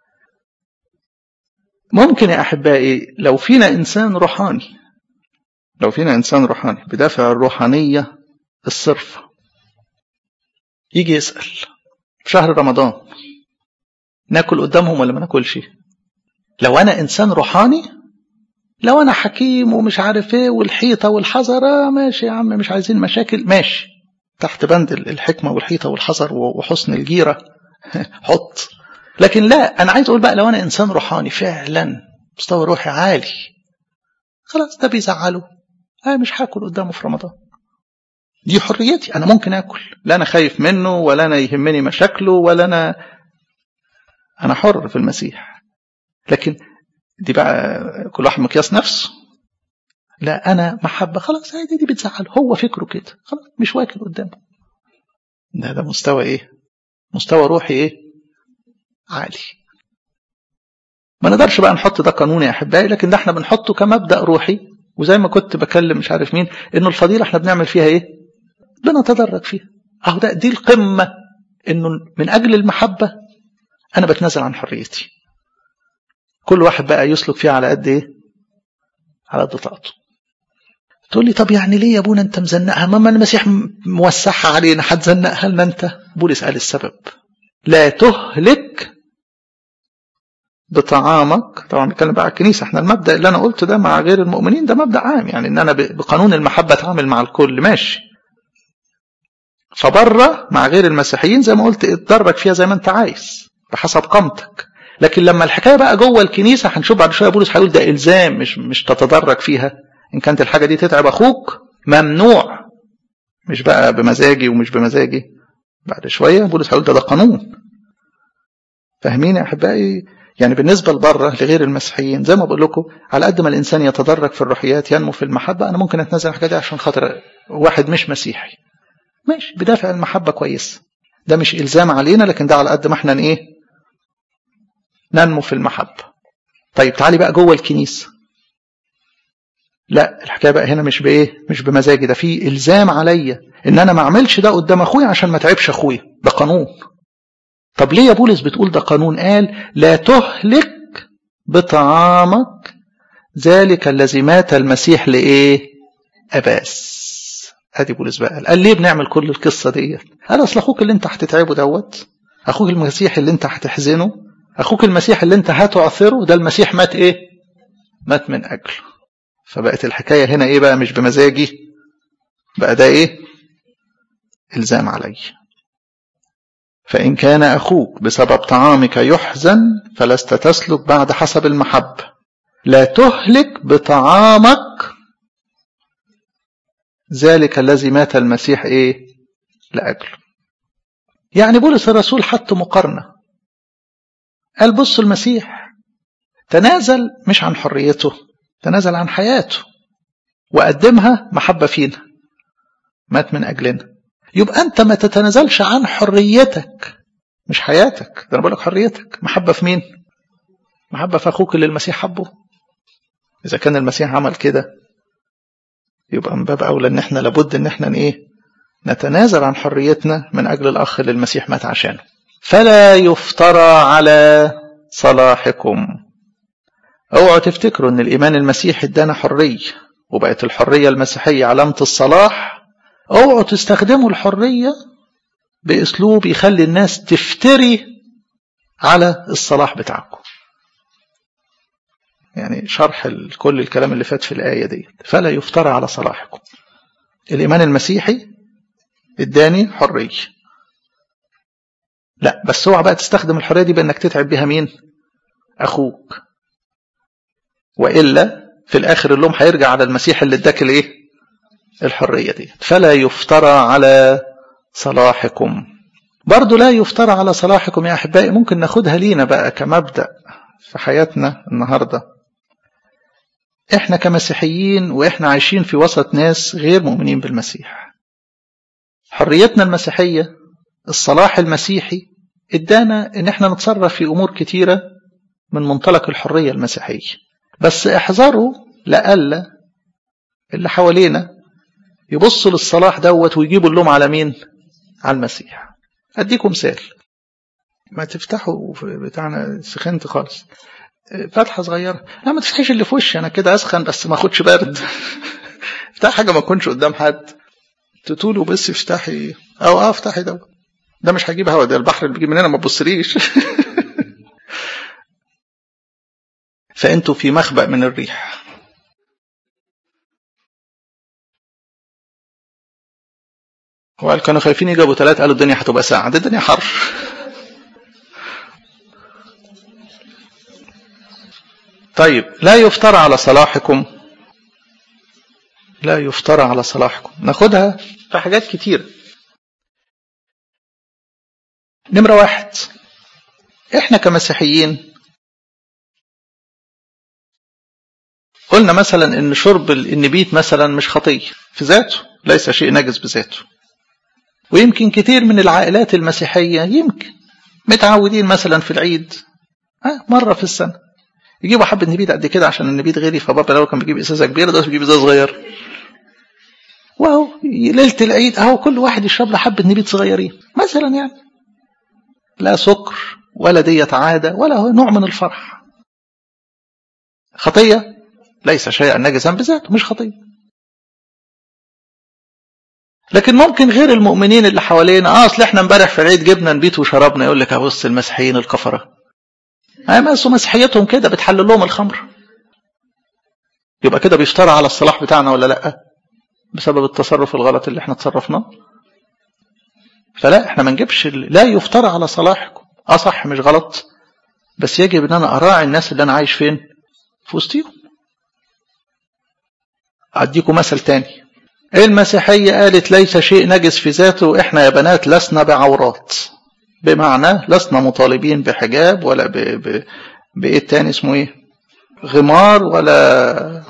ممكن يا أحبائي لو فينا إنسان روحاني لو فينا إنسان روحاني بدافع الروحانية الصرفة يجي يسأل في شهر رمضان ناكل قدامهم ولا ما ناكلش لو أنا إنسان روحاني لو أنا حكيم ومش عارف إيه والحيطة والحذر ماشي يا عم مش عايزين مشاكل ماشي تحت بند الحكمة والحيطة والحذر وحسن الجيرة حط لكن لا انا عايز اقول بقى لو انا انسان روحاني فعلا مستوى روحي عالي خلاص ده بيزعله انا مش هاكل قدامه في رمضان دي حريتي انا ممكن اكل لا انا خايف منه ولا انا يهمني مشاكله ولا انا انا حر في المسيح لكن دي بقى كل واحد مقياس نفسه لا انا محبه خلاص دي, دي بتزعله هو فكره كده خلاص مش واكل قدامه ده ده مستوى ايه مستوى روحي ايه عالي ما نقدرش بقى نحط ده قانون يا احبائي لكن ده احنا بنحطه كمبدا روحي وزي ما كنت بكلم مش عارف مين انه الفضيله احنا بنعمل فيها ايه بنتدرج فيها اهو ده دي القمه انه من اجل المحبه انا بتنازل عن حريتي كل واحد بقى يسلك فيها على قد ايه على قد طاقته تقول لي طب يعني ليه يا ابونا انت مزنقها ما المسيح موسعها علينا هتزنقها لنا انت بولس قال السبب لا تهلك بطعامك طبعا بنتكلم بقى على الكنيسه احنا المبدا اللي انا قلته ده مع غير المؤمنين ده مبدا عام يعني ان انا بقانون المحبه اتعامل مع الكل ماشي فبره مع غير المسيحيين زي ما قلت اتدرج فيها زي ما انت عايز بحسب قامتك لكن لما الحكايه بقى جوه الكنيسه هنشوف بعد شويه بولس هيقول ده الزام مش مش تتدرج فيها ان كانت الحاجه دي تتعب اخوك ممنوع مش بقى بمزاجي ومش بمزاجي بعد شويه بولس هيقول ده ده قانون فاهمين يا احبائي يعني بالنسبه لبره لغير المسيحيين زي ما بقول لكم على قد ما الانسان يتدرج في الروحيات ينمو في المحبه انا ممكن اتنازل عن الحاجه دي عشان خاطر واحد مش مسيحي ماشي بدافع المحبه كويس ده مش الزام علينا لكن ده على قد ما احنا ايه ننمو في المحبه طيب تعالي بقى جوه الكنيسه لا الحكايه بقى هنا مش بايه مش بمزاجي ده في الزام عليا ان انا ما اعملش ده قدام اخويا عشان ما تعبش اخويا ده قانون طب ليه يا بولس بتقول ده قانون قال لا تهلك بطعامك ذلك الذي مات المسيح لايه اباس ادي بولس بقى قال, قال ليه بنعمل كل القصه ديت قال اصل اخوك اللي انت هتتعبه دوت اخوك المسيح اللي انت هتحزنه اخوك المسيح اللي انت هتعثره ده المسيح مات ايه مات من اجله فبقت الحكايه هنا ايه بقى مش بمزاجي بقى ده ايه الزام علي فإن كان أخوك بسبب طعامك يحزن فلست تسلك بعد حسب المحبة لا تهلك بطعامك ذلك الذي مات المسيح إيه لأجله يعني بولس الرسول حط مقارنة قال بص المسيح تنازل مش عن حريته تنازل عن حياته وقدمها محبة فينا مات من أجلنا يبقى أنت ما تتنازلش عن حريتك مش حياتك ده أنا بقول لك حريتك محبة في مين محبة في أخوك اللي المسيح حبه إذا كان المسيح عمل كده يبقى من باب أولى إن إحنا لابد إن إحنا إيه نتنازل عن حريتنا من أجل الأخ اللي المسيح مات عشانه فلا يفترى على صلاحكم اوعوا تفتكروا ان الايمان المسيحي ادانا حريه وبقت الحريه المسيحيه علامه الصلاح اوعوا تستخدموا الحريه باسلوب يخلي الناس تفتري على الصلاح بتاعكم يعني شرح كل الكلام اللي فات في الايه دي فلا يفترى على صلاحكم الايمان المسيحي اداني حريه لا بس اوعى بقى تستخدم الحريه دي بانك تتعب بيها مين اخوك والا في الاخر اللوم هيرجع على المسيح اللي اداك الايه الحريه دي فلا يفترى على صلاحكم برضو لا يفترى على صلاحكم يا احبائي ممكن ناخدها لينا بقى كمبدا في حياتنا النهارده احنا كمسيحيين واحنا عايشين في وسط ناس غير مؤمنين بالمسيح حريتنا المسيحيه الصلاح المسيحي ادانا ان احنا نتصرف في امور كتيره من منطلق الحريه المسيحيه بس احذروا لألا اللي حوالينا يبصوا للصلاح دوت ويجيبوا اللوم على مين على المسيح اديكم مثال ما تفتحوا بتاعنا سخنت خالص فتحه صغيره لا ما تفتحيش اللي في وشي انا كده اسخن بس ما اخدش برد افتح حاجه ما اكونش قدام حد تقولوا بس افتحي او اه افتحي دوت ده مش هجيب هوا ده البحر اللي بيجي من هنا ما تبصليش فانتوا في مخبأ من الريح وقال كانوا خايفين يجابوا ثلاثة قالوا الدنيا هتبقى ساعة دي الدنيا حر طيب لا يفترى على صلاحكم لا يفترى على صلاحكم ناخدها في حاجات كتير نمرة واحد احنا كمسيحيين قلنا مثلا ان شرب النبيت مثلا مش خطيه في ذاته ليس شيء نجس بذاته ويمكن كتير من العائلات المسيحيه يمكن متعودين مثلا في العيد آه مره في السنه يجيبوا حبه نبيت قد كده عشان النبيت غالي فبابا لو كان بيجيب ازازه كبيره ده بيجيب ازازه صغيره واهو ليله العيد اهو كل واحد يشرب له حبه نبيت صغيرين مثلا يعني لا سكر ولا ديت عاده ولا هو نوع من الفرح خطيه ليس شيئا نجسا بذاته مش خطيه لكن ممكن غير المؤمنين اللي حوالينا اه اصل احنا امبارح في العيد جبنا نبيت وشربنا يقول لك ابص المسيحيين الكفره اه بس مسيحيتهم كده بتحلل لهم الخمر يبقى كده بيفترى على الصلاح بتاعنا ولا لا بسبب التصرف الغلط اللي احنا تصرفناه فلا احنا ما نجيبش لا يفترى على صلاحكم اه صح مش غلط بس يجب ان انا اراعي الناس اللي انا عايش فين في وسطيهم أديكم مثل تاني المسيحية قالت ليس شيء نجس في ذاته وإحنا يا بنات لسنا بعورات بمعنى لسنا مطالبين بحجاب ولا ب... ب... بإيه التاني اسمه إيه غمار ولا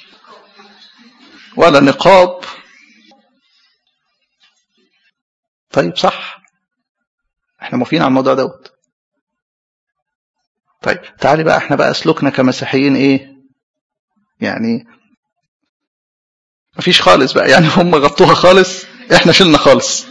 ولا نقاب طيب صح احنا موافقين على الموضوع دوت طيب تعالي بقى احنا بقى سلوكنا كمسيحيين ايه يعني مفيش خالص بقى يعني هم غطوها خالص احنا شلنا خالص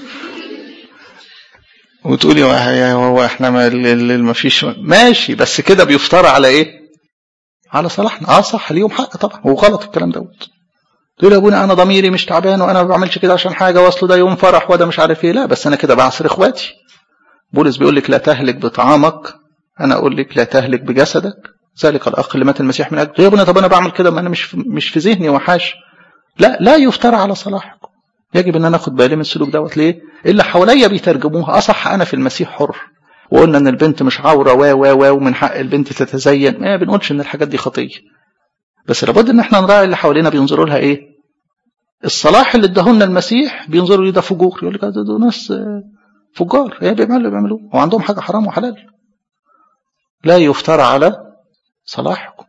وتقولي هو احنا ما فيش ماشي بس كده بيفترى على ايه على صلاحنا اه صح ليهم حق طبعا هو غلط الكلام دوت تقول يا ابونا انا ضميري مش تعبان وانا ما بعملش كده عشان حاجه واصله ده يوم فرح وده مش عارف ايه لا بس انا كده بعصر اخواتي بولس بيقول لك لا تهلك بطعامك انا اقول لك لا تهلك بجسدك ذلك الاخ اللي مات المسيح من اجله يا ابونا طب انا بعمل كده ما انا مش مش في ذهني وحاش لا لا يفترى على صلاحكم يجب ان انا اخد بالي من السلوك دوت ليه اللي حواليا بيترجموها اصح انا في المسيح حر وقلنا ان البنت مش عوره و و و ومن حق البنت تتزين ما بنقولش ان الحاجات دي خطيه بس لابد ان احنا نراعي اللي حوالينا بينظروا لها ايه الصلاح اللي اداهولنا المسيح بينظروا ليه ده فجور يقول لك ده ناس فجار هي بيعملوا اللي بيعملوه هو عندهم حاجة حرام وحلال لا يفترى على صلاحكم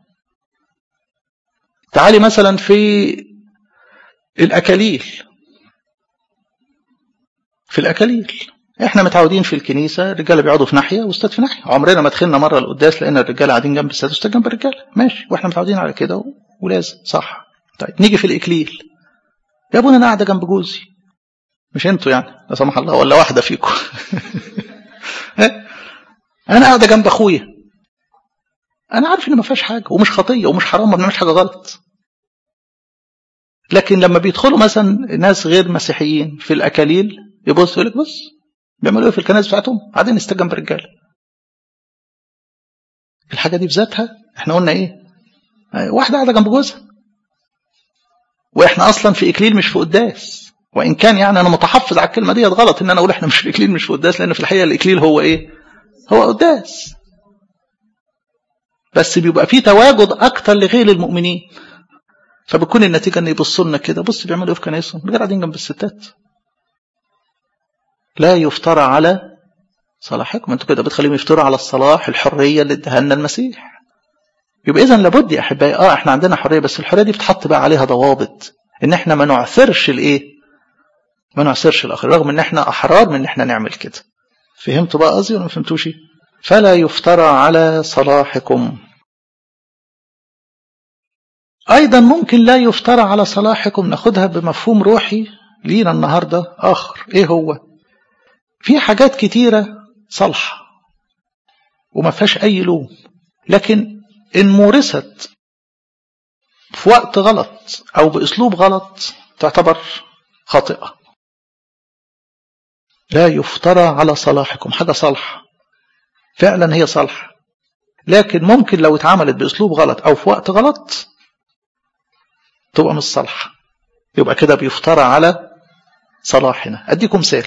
تعالي مثلا في الأكاليل في الأكاليل احنا متعودين في الكنيسة الرجالة بيقعدوا في ناحية والستات في ناحية عمرنا ما دخلنا مرة القداس لقينا الرجالة قاعدين جنب الستات والستات جنب الرجالة ماشي واحنا متعودين على كده و... ولازم صح طيب نيجي في الإكليل يا ابونا انا قاعدة جنب جوزي مش انتوا يعني لا سمح الله ولا واحدة فيكم انا قاعدة جنب اخويا انا عارف ان ما فيهاش حاجة ومش خطية ومش حرام ما بنعملش حاجة غلط لكن لما بيدخلوا مثلا ناس غير مسيحيين في الاكاليل يبص يقول لك بص بيعملوا ايه في الكنائس بتاعتهم قاعدين يستجم برجاله الحاجه دي بذاتها احنا قلنا ايه واحده قاعده جنب جوزها واحنا اصلا في اكليل مش في قداس وان كان يعني انا متحفظ على الكلمه ديت غلط ان انا اقول احنا مش في اكليل مش في قداس لان في الحقيقه الاكليل هو ايه هو قداس بس بيبقى فيه تواجد اكتر لغير المؤمنين فبتكون النتيجه ان يبصوا لنا كده بص بيعملوا ايه في كنايسهم الرجاله قاعدين جنب الستات لا يفترى على صلاحكم انتوا كده بتخليهم يفتروا على الصلاح الحريه اللي اداها لنا المسيح يبقى اذا لابد يا احبائي اه احنا عندنا حريه بس الحريه دي بتحط بقى عليها ضوابط ان احنا ما نعثرش الايه ما نعثرش الاخر رغم ان احنا احرار من ان احنا نعمل كده فهمتوا بقى قصدي ولا ما فهمتوش فلا يفترى على صلاحكم ايضا ممكن لا يفترى على صلاحكم ناخدها بمفهوم روحي لينا النهارده اخر ايه هو في حاجات كتيره صالحه وما فيهاش اي لوم لكن ان مورست في وقت غلط او باسلوب غلط تعتبر خاطئه لا يفترى على صلاحكم حاجه صالحه فعلا هي صالحه لكن ممكن لو اتعملت باسلوب غلط او في وقت غلط تبقى مش صالحه يبقى كده بيفترى على صلاحنا اديكم مثال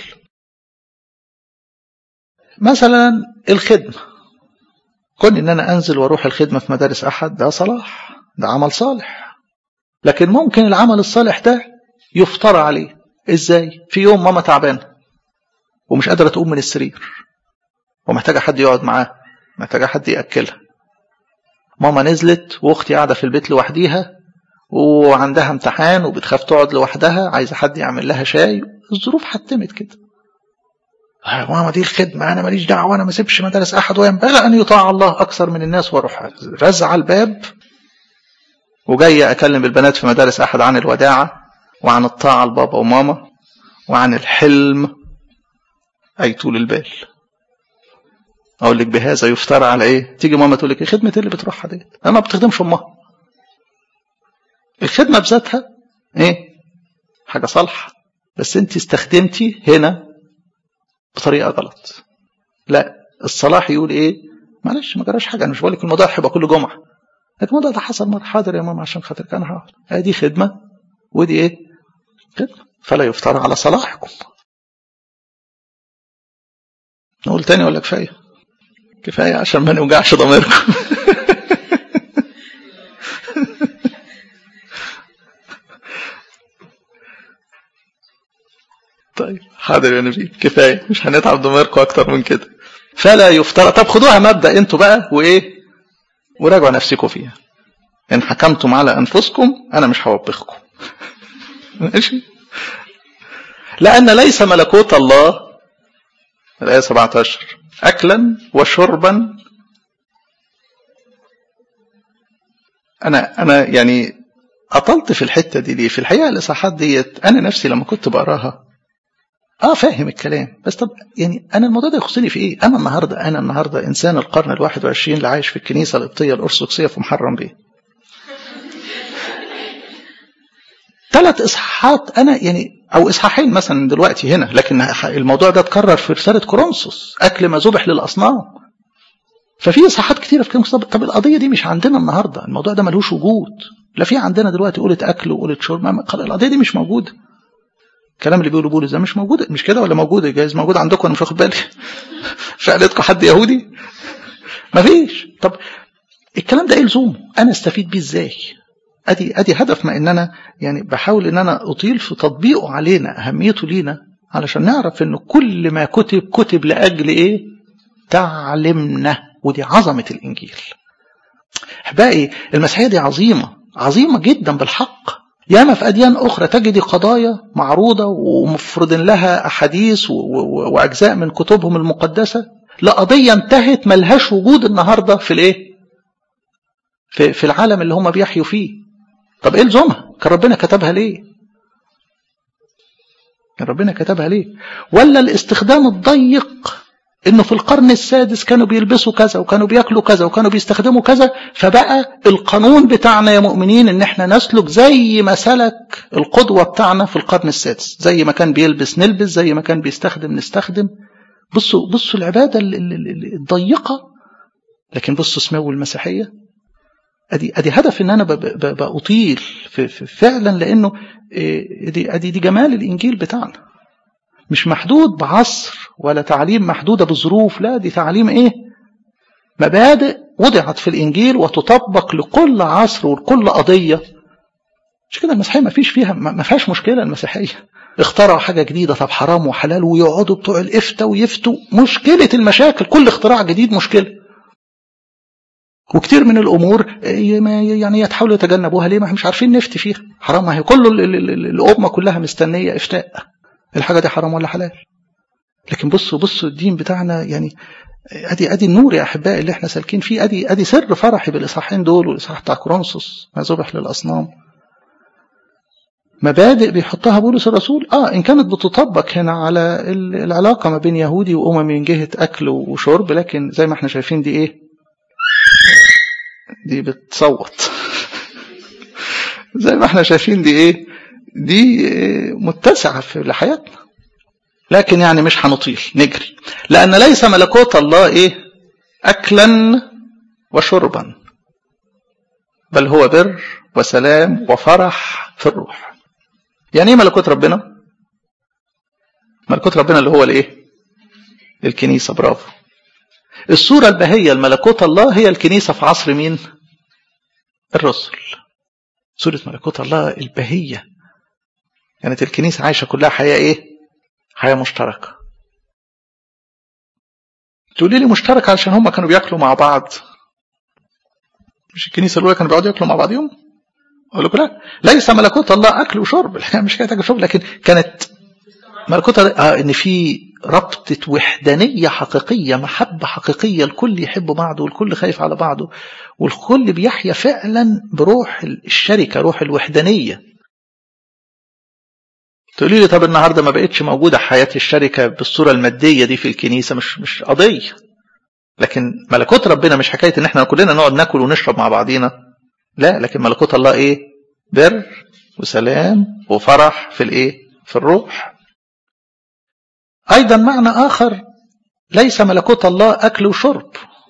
مثلا الخدمه كون ان انا انزل واروح الخدمه في مدارس احد ده صلاح ده عمل صالح لكن ممكن العمل الصالح ده يفترى عليه ازاي في يوم ماما تعبانه ومش قادره تقوم من السرير ومحتاجه حد يقعد معاها محتاجه حد ياكلها ماما نزلت واختي قاعده في البيت لوحديها وعندها امتحان وبتخاف تقعد لوحدها عايزه حد يعمل لها شاي الظروف حتمت كده ماما دي الخدمة أنا ماليش دعوة أنا ما سيبش مدارس أحد وينبغي أن يطاع الله أكثر من الناس وأروح رزع الباب وجاي أكلم البنات في مدارس أحد عن الوداعة وعن الطاعة لبابا وماما وعن الحلم أي طول البال أقول لك بهذا يفترى على إيه؟ تيجي ماما تقول لك إيه خدمة اللي بتروحها ديت؟ أنا ما بتخدمش أمها الخدمة بذاتها إيه؟ حاجة صالحة بس أنت استخدمتي هنا بطريقه غلط لا الصلاح يقول ايه معلش ما جراش حاجه انا مش بقول لك الموضوع هيبقى كل جمعه لكن الموضوع ده حصل مره حاضر يا ماما عشان خاطرك انا هقعد ادي خدمه ودي ايه خدمه فلا يفترى على صلاحكم نقول تاني ولا كفايه كفايه عشان ما نوجعش ضميركم طيب حاضر يا نبي كفايه مش هنتعب ضميركم اكتر من كده فلا يفترى طب خدوها مبدا انتوا بقى وايه وراجعوا نفسكم فيها ان حكمتم على انفسكم انا مش هوبخكم ماشي لان ليس ملكوت الله الايه 17 اكلا وشربا انا انا يعني اطلت في الحته دي ليه في الحقيقه الاصحاحات ديت انا نفسي لما كنت بقراها اه فاهم الكلام بس طب يعني انا الموضوع ده يخصني في ايه انا النهارده انا النهارده انسان القرن الواحد وعشرين اللي عايش في الكنيسه القبطيه الارثوذكسيه في محرم بيه ثلاث اصحاحات انا يعني او اصحاحين مثلا دلوقتي هنا لكن الموضوع ده اتكرر في رساله كورنثوس اكل ما ذبح للاصنام ففي اصحاحات كتيره في كلمه طب القضيه دي مش عندنا النهارده الموضوع ده ملوش وجود لا في عندنا دلوقتي قولة اكل وقولة شرب القضيه دي مش موجوده الكلام اللي بيقوله بولس ده مش موجود مش كده ولا موجود جايز موجود عندكم انا مش واخد بالي في عيلتكم حد يهودي مفيش طب الكلام ده ايه لزومه انا استفيد بيه ازاي ادي ادي هدف ما ان انا يعني بحاول ان انا اطيل في تطبيقه علينا اهميته لينا علشان نعرف ان كل ما كتب كتب لاجل ايه تعلمنا ودي عظمه الانجيل احبائي المسيحيه دي عظيمه عظيمه جدا بالحق ياما في اديان اخرى تجد قضايا معروضه ومفرض لها احاديث واجزاء من كتبهم المقدسه لقضيه انتهت ملهاش وجود النهارده في الايه في, في العالم اللي هم بيحيوا فيه طب ايه لزومها كان ربنا كتبها ليه كان ربنا كتبها ليه ولا الاستخدام الضيق انه في القرن السادس كانوا بيلبسوا كذا وكانوا بياكلوا كذا وكانوا بيستخدموا كذا فبقى القانون بتاعنا يا مؤمنين ان احنا نسلك زي ما سلك القدوه بتاعنا في القرن السادس زي ما كان بيلبس نلبس زي ما كان بيستخدم نستخدم بصوا بصوا العباده الضيقه لكن بصوا سمو المسيحيه ادي ادي هدف ان انا بأطيل في في فعلا لانه ادي ادي دي جمال الانجيل بتاعنا مش محدود بعصر ولا تعليم محدوده بظروف لا دي تعليم ايه مبادئ وضعت في الانجيل وتطبق لكل عصر ولكل قضيه مش كده المسيحيه ما فيش فيها ما فيهاش مشكله المسيحيه اخترعوا حاجه جديده طب حرام وحلال ويقعدوا بتوع الافتاء ويفتوا مشكله المشاكل كل اختراع جديد مشكله وكتير من الامور يعني يتحاولوا يتجنبوها ليه ما احنا مش عارفين نفتي فيها حرام ما هي كل الامه كلها مستنيه افتاء الحاجه دي حرام ولا حلال لكن بصوا بصوا الدين بتاعنا يعني ادي ادي النور يا احبائي اللي احنا سالكين فيه ادي ادي سر فرحي بالاصحاحين دول والاصحاح بتاع كورنثوس ما ذبح للاصنام مبادئ بيحطها بولس الرسول اه ان كانت بتطبق هنا على العلاقه ما بين يهودي واممي من جهه اكل وشرب لكن زي ما احنا شايفين دي ايه دي بتصوت زي ما احنا شايفين دي ايه دي متسعة في لحياتنا لكن يعني مش هنطيل نجري لأن ليس ملكوت الله إيه أكلا وشربا بل هو بر وسلام وفرح في الروح يعني ايه ملكوت ربنا ملكوت ربنا اللي هو الايه الكنيسة برافو الصورة البهية لملكوت الله هي الكنيسة في عصر مين الرسل صورة ملكوت الله البهية كانت الكنيسة عايشة كلها حياة ايه حياة مشتركة تقولي لي مشتركة علشان هم كانوا بياكلوا مع بعض مش الكنيسة الأولى كانوا بيقعدوا ياكلوا مع بعضهم أقول لكم لا ليس ملكوت الله أكل وشرب مش كانت أكل وشرب لكن كانت ملكوت آه إن في ربطة وحدانية حقيقية محبة حقيقية الكل يحب بعضه والكل خايف على بعضه والكل بيحيا فعلا بروح الشركة روح الوحدانية تقولي لي طب النهارده ما بقتش موجوده حياه الشركه بالصوره الماديه دي في الكنيسه مش مش قضيه لكن ملكوت ربنا مش حكايه ان احنا كلنا نقعد ناكل ونشرب مع بعضينا لا لكن ملكوت الله ايه بر وسلام وفرح في الايه في الروح ايضا معنى اخر ليس ملكوت الله اكل وشرب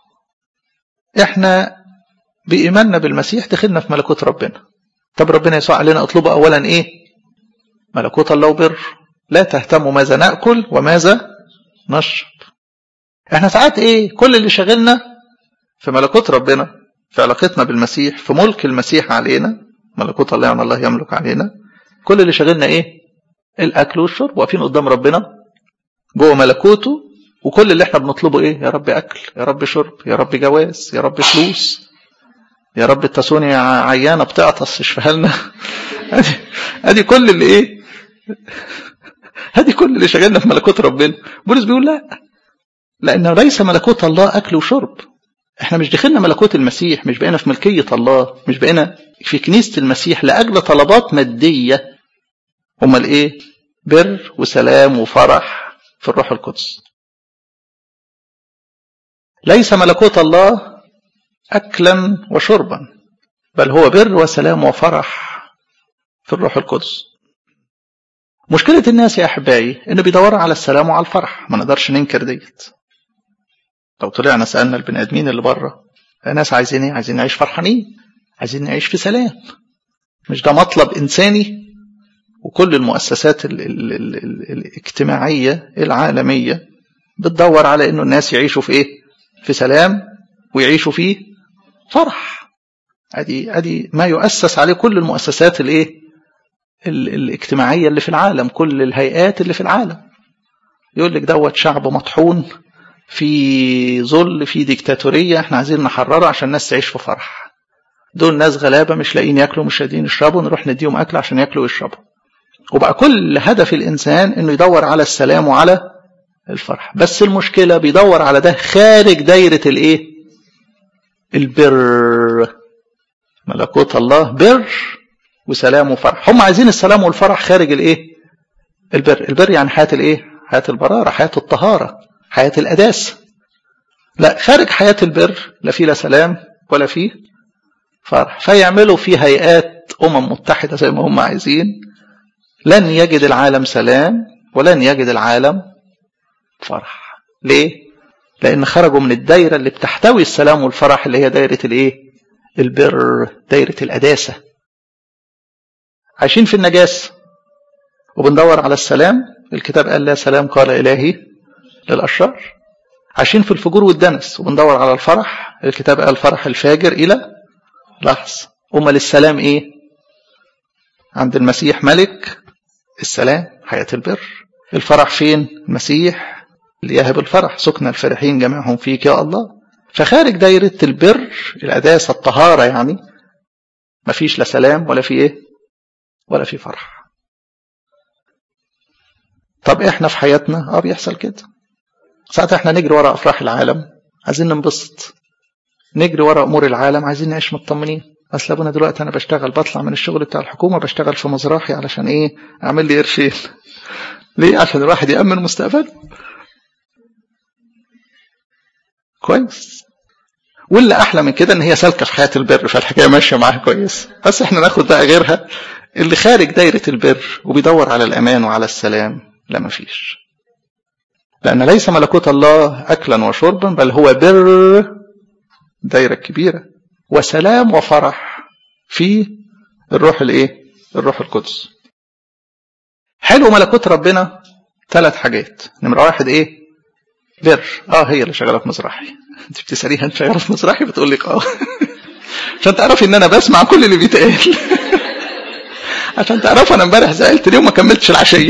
احنا بايماننا بالمسيح دخلنا في ملكوت ربنا طب ربنا يسوع علينا اطلبوا اولا ايه ملكوت الله وبر لا تهتموا ماذا ناكل وماذا نشرب احنا ساعات ايه كل اللي شاغلنا في ملكوت ربنا في علاقتنا بالمسيح في ملك المسيح علينا ملكوت الله يعني الله يملك علينا كل اللي شاغلنا ايه الاكل والشرب واقفين قدام ربنا جوه ملكوته وكل اللي احنا بنطلبه ايه يا رب اكل يا رب شرب يا رب جواز يا رب فلوس يا رب التسوني عيانه بتعطس اشفيها لنا ادي ادي كل اللي ايه ادي كل اللي شغلنا في ملكوت ربنا بولس بيقول لا لانه ليس ملكوت الله اكل وشرب احنا مش دخلنا ملكوت المسيح مش بقينا في ملكيه الله مش بقينا في كنيسه المسيح لاجل طلبات ماديه امال ايه بر وسلام وفرح في الروح القدس ليس ملكوت الله اكلا وشربا بل هو بر وسلام وفرح في الروح القدس مشكلة الناس يا أحبائي إنه بيدوروا على السلام وعلى الفرح ما نقدرش ننكر ديت لو طلعنا سألنا البني آدمين اللي بره الناس عايزين إيه؟ عايزين نعيش فرحانين عايزين نعيش في سلام مش ده مطلب إنساني وكل المؤسسات ال ال ال ال الاجتماعية العالمية بتدور على إنه الناس يعيشوا في إيه؟ في سلام ويعيشوا فيه فرح ادي ادي ما يؤسس عليه كل المؤسسات الايه الاجتماعيه اللي في العالم كل الهيئات اللي في العالم يقول لك دوت شعب مطحون في ذل في ديكتاتورية احنا عايزين نحرره عشان الناس تعيش في فرح دول ناس غلابة مش لاقيين ياكلوا مش لاقيين يشربوا نروح نديهم أكل عشان ياكلوا ويشربوا وبقى كل هدف الإنسان إنه يدور على السلام وعلى الفرح بس المشكلة بيدور على ده خارج دايرة الإيه البر ملكوت الله بر وسلام وفرح هم عايزين السلام والفرح خارج الإيه البر البر يعني حياة الإيه حياة البرارة حياة الطهارة حياة الأداس لا خارج حياة البر لا فيه لا سلام ولا فيه فرح فيعملوا في هيئات أمم متحدة زي ما هم عايزين لن يجد العالم سلام ولن يجد العالم فرح ليه؟ لأن خرجوا من الدايرة اللي بتحتوي السلام والفرح اللي هي دايرة الإيه؟ البر دايرة الأداسة عايشين في النجاسة وبندور على السلام الكتاب قال لا سلام قال إلهي للأشرار عايشين في الفجور والدنس وبندور على الفرح الكتاب قال فرح الفاجر إلى لحظة أمال السلام إيه عند المسيح ملك السلام حياة البر الفرح فين المسيح اللي يهب الفرح سكن الفرحين جميعهم فيك يا الله فخارج دايرة البر الأداسة الطهارة يعني مفيش لا سلام ولا في إيه ولا في فرح طب إحنا في حياتنا آه بيحصل كده ساعات إحنا نجري ورا أفراح العالم عايزين ننبسط نجري ورا امور العالم عايزين نعيش مطمنين اصل ابونا دلوقتي انا بشتغل بطلع من الشغل بتاع الحكومه بشتغل في مزرعي علشان ايه اعمل لي قرشين ليه عشان الواحد يامن مستقبله كويس واللي احلى من كده ان هي سالكه في حياه البر فالحكايه ماشيه معاها كويس بس احنا ناخد بقى غيرها اللي خارج دايره البر وبيدور على الامان وعلى السلام لا مفيش لان ليس ملكوت الله اكلا وشربا بل هو بر دايرة كبيرة وسلام وفرح في الروح الايه الروح القدس حلو ملكوت ربنا ثلاث حاجات نمرة واحد ايه بر اه هي اللي شغالة في مزرعي انت بتسأليها انت شغالة في مزرعي بتقول لك اه عشان تعرفي ان انا بسمع كل اللي بيتقال عشان تعرفوا انا امبارح زعلت ليه وما كملتش العشيه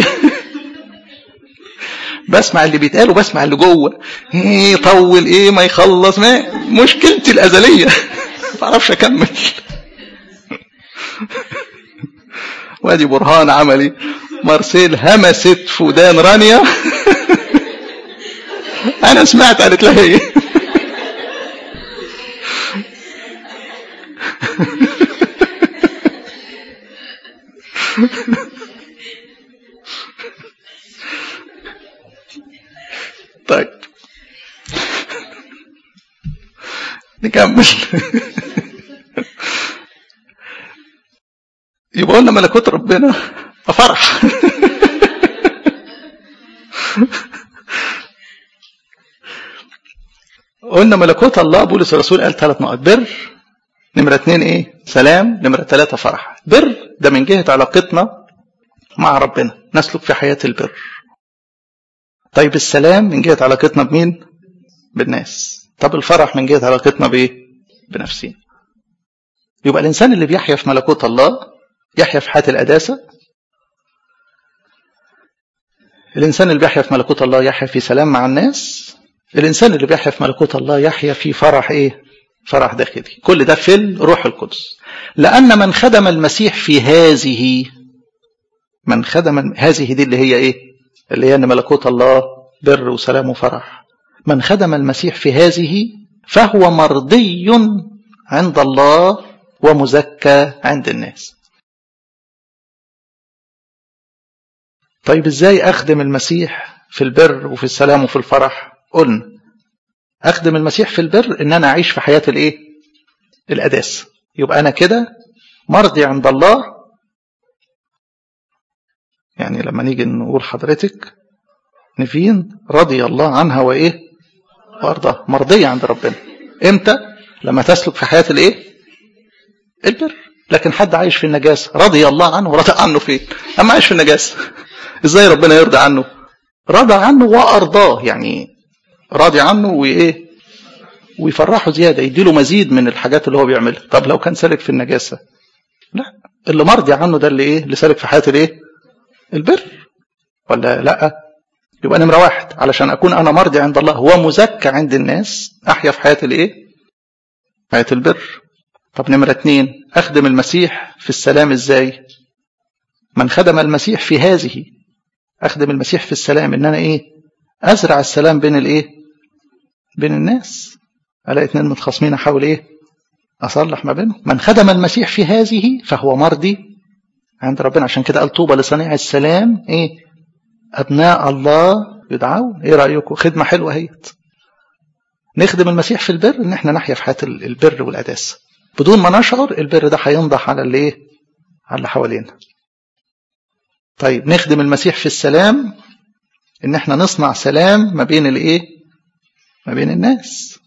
بسمع اللي بيتقال وبسمع اللي جوه ايه طول ايه ما يخلص ما مشكلتي الازليه ما بعرفش اكمل وادي برهان عملي مارسيل همست في ودان رانيا انا سمعت قالت لها ايه طيب نكمل يبقى قلنا ملكوت ربنا فرح قلنا ملكوت الله بولس الرسول قال ثلاث نقط بر نمرة اتنين ايه سلام نمرة ثلاثة فرح بر ده من جهة علاقتنا مع ربنا نسلك في حياة البر طيب السلام من جهة علاقتنا بمين بالناس طب الفرح من جهة علاقتنا بايه بنفسنا يبقى الإنسان اللي بيحيا في ملكوت الله يحيا في حياة القداسة الإنسان اللي بيحيا في ملكوت الله يحيا في سلام مع الناس الإنسان اللي بيحيا في ملكوت الله يحيا في فرح إيه فرح داخلي كل ده في الروح القدس لأن من خدم المسيح في هذه من خدم هذه دي اللي هي إيه اللي هي أن ملكوت الله بر وسلام وفرح من خدم المسيح في هذه فهو مرضي عند الله ومزكى عند الناس طيب ازاي اخدم المسيح في البر وفي السلام وفي الفرح قلنا اخدم المسيح في البر ان انا اعيش في حياة الايه القداس يبقى انا كده مرضي عند الله يعني لما نيجي نقول حضرتك نفين رضي الله عنها وايه وارضاها مرضية عند ربنا امتى لما تسلك في حياة الايه البر لكن حد عايش في النجاسة رضي الله عنه ورضى عنه فين اما عايش في النجاسة ازاي ربنا يرضى عنه رضى عنه وارضاه يعني راضي عنه وايه ويفرحه زيادة يديله مزيد من الحاجات اللي هو بيعملها طب لو كان سالك في النجاسة لا اللي مرضي عنه ده اللي ايه اللي سالك في حياة الايه البر ولا لا يبقى نمرة واحد علشان أكون أنا مرضي عند الله ومزكى عند الناس أحيا في حياة الإيه؟ حياة البر طب نمرة اتنين أخدم المسيح في السلام إزاي؟ من خدم المسيح في هذه أخدم المسيح في السلام إن أنا إيه؟ أزرع السلام بين الإيه؟ بين الناس ألاقي اتنين متخاصمين أحاول إيه؟ أصلح ما بينهم من خدم المسيح في هذه فهو مرضي عند ربنا عشان كده قال طوبى لصنيع السلام إيه؟ أبناء الله يدعون إيه رأيكم؟ خدمة حلوة هيت نخدم المسيح في البر إن إحنا نحيا في حياة البر والقداسة بدون ما نشعر البر ده هينضح على اللي إيه؟ على اللي حوالينا طيب نخدم المسيح في السلام ان احنا نصنع سلام ما بين الايه ما بين الناس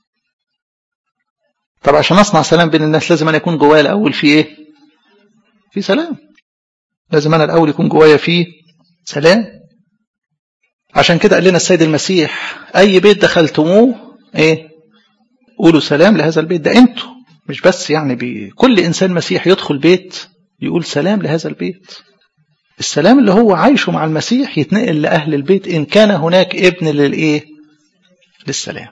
طب عشان اصنع سلام بين الناس لازم انا يكون جوايا الاول في ايه في سلام لازم انا الاول يكون جوايا فيه سلام عشان كده قال لنا السيد المسيح اي بيت دخلتموه ايه قولوا سلام لهذا البيت ده انتوا مش بس يعني بي كل انسان مسيح يدخل بيت يقول سلام لهذا البيت السلام اللي هو عايشه مع المسيح يتنقل لأهل البيت إن كان هناك ابن للإيه؟ للسلام.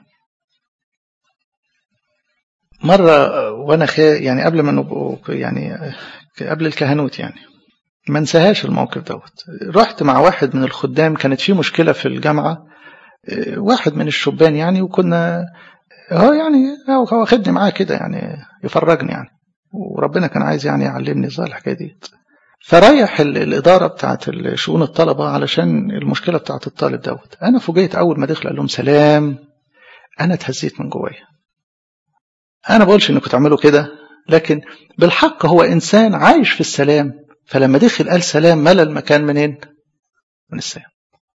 مرة وأنا خي يعني قبل ما نبقوا يعني قبل الكهنوت يعني ما انساهاش الموقف دوت رحت مع واحد من الخدام كانت في مشكلة في الجامعة واحد من الشبان يعني وكنا هو يعني هو واخدني معاه كده يعني يفرجني يعني وربنا كان عايز يعني يعلمني ازاي الحكايه ديت فريح الإدارة بتاعت شؤون الطلبة علشان المشكلة بتاعت الطالب دوت أنا فوجئت أول ما دخل قال لهم سلام أنا اتهزيت من جوايا أنا بقولش إنكم تعملوا كده لكن بالحق هو إنسان عايش في السلام فلما دخل قال سلام ملا المكان منين؟ من السلام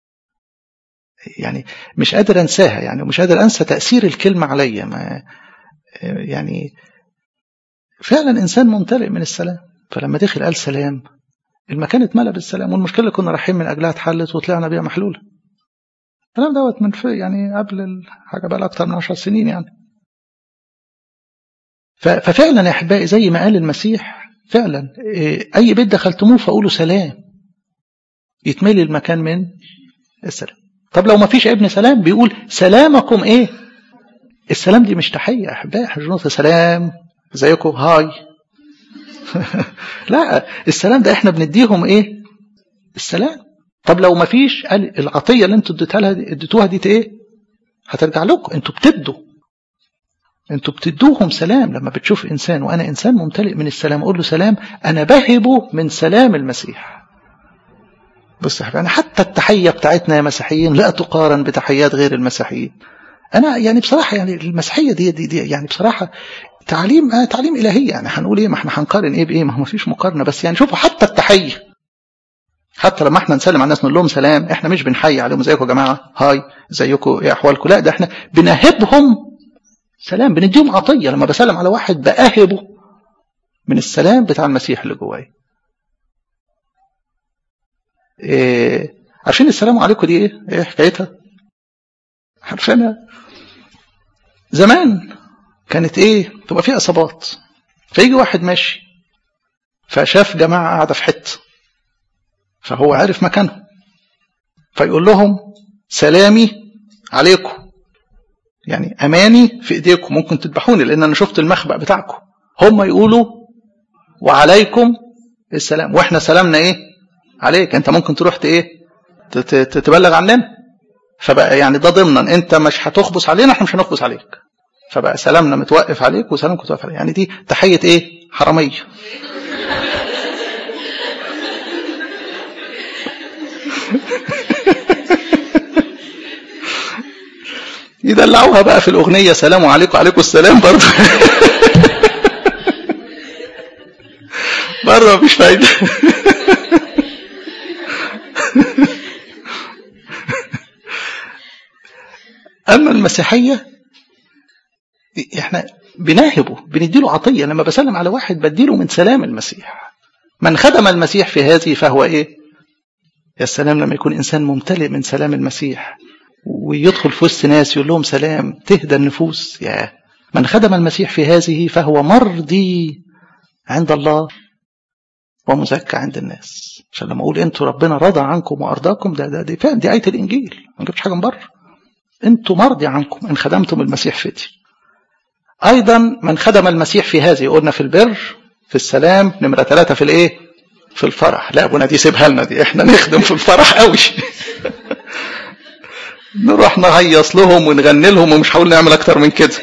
يعني مش قادر أنساها يعني مش قادر أنسى تأثير الكلمة عليا ما يعني فعلا إنسان ممتلئ من السلام فلما دخل قال سلام المكان اتملى بالسلام والمشكله اللي كنا رايحين من اجلها اتحلت وطلعنا بيها محلوله الكلام دوت من في يعني قبل حاجه بقى اكتر من 10 سنين يعني ففعلا يا احبائي زي ما قال المسيح فعلا اي بيت دخلتموه فقولوا سلام يتملي المكان من السلام طب لو ما فيش ابن سلام بيقول سلامكم ايه السلام دي مش تحيه يا احبائي احنا سلام ازيكم هاي لا السلام ده احنا بنديهم ايه السلام طب لو ما فيش قال العطيه اللي انتوا اديتها لها اديتوها دي ايه هترجع لكم انتوا بتدوا انتوا بتدوهم سلام لما بتشوف انسان وانا انسان ممتلئ من السلام اقول له سلام انا بهبه من سلام المسيح بص يا انا حتى التحيه بتاعتنا يا مسيحيين لا تقارن بتحيات غير المسيحيين انا يعني بصراحه يعني المسيحيه دي, دي, دي يعني بصراحه تعليم آه تعليم الهي يعني هنقول ايه ما احنا هنقارن ايه بايه ما هو ما فيش مقارنه بس يعني شوفوا حتى التحيه حتى لما احنا نسلم على الناس نقول لهم سلام احنا مش بنحيي عليهم ازيكم يا جماعه هاي ازيكم ايه احوالكم لا ده احنا بنهبهم سلام بنديهم عطيه لما بسلم على واحد باهبه من السلام بتاع المسيح اللي جوايا إيه عارفين السلام عليكم دي ايه ايه حكايتها عارفينها زمان كانت ايه تبقى فيها اصابات فيجي واحد ماشي فشاف جماعه قاعده في حته فهو عارف مكانهم فيقول لهم سلامي عليكم يعني اماني في ايديكم ممكن تذبحوني لان انا شفت المخبأ بتاعكم هم يقولوا وعليكم السلام واحنا سلامنا ايه عليك انت ممكن تروح ايه تبلغ عننا فبقى يعني ده ضمنا انت مش هتخبص علينا احنا مش هنخبص عليك فبقى سلامنا متوقف عليك وسلامكم متوقف عليك يعني دي تحية ايه حرامية يدلعوها بقى في الأغنية سلام عليكم عليكم السلام برضه برضه مفيش فايدة أما المسيحية احنا بناهبه بنديله عطية لما بسلم على واحد بديله من سلام المسيح من خدم المسيح في هذه فهو ايه يا سلام لما يكون انسان ممتلئ من سلام المسيح ويدخل في وسط ناس يقول لهم سلام تهدى النفوس يا من خدم المسيح في هذه فهو مرضي عند الله ومزكى عند الناس عشان لما اقول انتوا ربنا رضى عنكم وارضاكم ده ده دي فعلا دي ايه الانجيل ما جبتش حاجه من بره انتوا مرضي عنكم ان خدمتم المسيح فدي ايضا من خدم المسيح في هذه قلنا في البر في السلام نمره ثلاثه في الايه في الفرح لا ابونا دي سيبها لنا دي احنا نخدم في الفرح قوي نروح نهيص لهم ونغني لهم ومش هقول نعمل اكتر من كده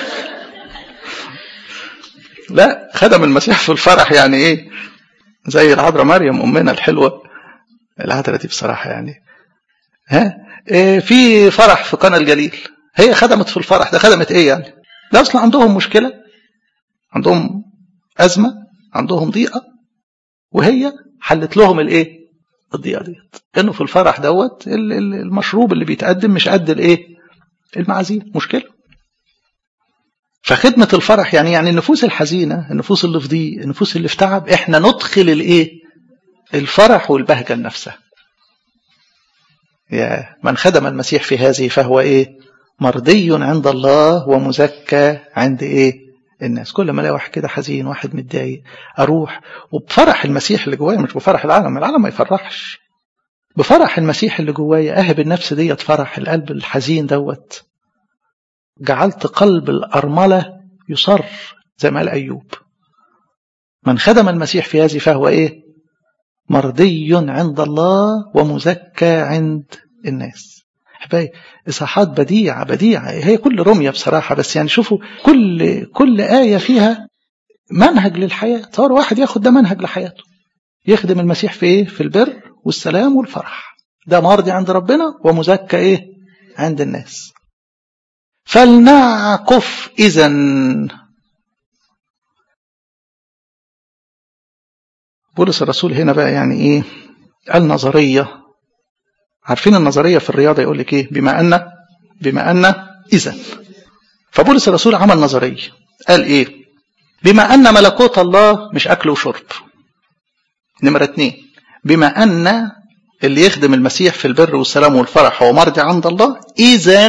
لا خدم المسيح في الفرح يعني ايه زي العذراء مريم امنا الحلوه العذراء دي بصراحه يعني ها إيه في فرح في قنا الجليل هي خدمت في الفرح ده خدمت ايه يعني ده اصلا عندهم مشكله عندهم ازمه عندهم ضيقه وهي حلت لهم الايه الضيقه ديت انه في الفرح دوت المشروب اللي بيتقدم مش قد الايه المعازيم مشكله فخدمة الفرح يعني يعني النفوس الحزينة النفوس اللي في ضيق النفوس اللي في تعب احنا ندخل الايه الفرح والبهجة لنفسها يا من خدم المسيح في هذه فهو ايه مرضي عند الله ومزكى عند ايه الناس كل ما الاقي واحد كده حزين واحد متضايق اروح وبفرح المسيح اللي جوايا مش بفرح العالم العالم ما يفرحش بفرح المسيح اللي جوايا اهب النفس ديت فرح القلب الحزين دوت جعلت قلب الأرملة يصر زي ما قال أيوب من خدم المسيح في هذه فهو إيه مرضي عند الله ومزكى عند الناس أحبائي إصحاحات بديعة بديعة هي كل رمية بصراحة بس يعني شوفوا كل كل آية فيها منهج للحياة تصور واحد ياخد ده منهج لحياته يخدم المسيح في إيه في البر والسلام والفرح ده مرضي عند ربنا ومزكى إيه عند الناس فلنعكف إذا بولس الرسول هنا بقى يعني إيه قال نظرية عارفين النظرية في الرياضة يقول لك إيه بما أن بما أن إذا فبولس الرسول عمل نظرية قال إيه بما أن ملكوت الله مش أكل وشرب نمرة اتنين بما أن اللي يخدم المسيح في البر والسلام والفرح هو مرضي عند الله إذا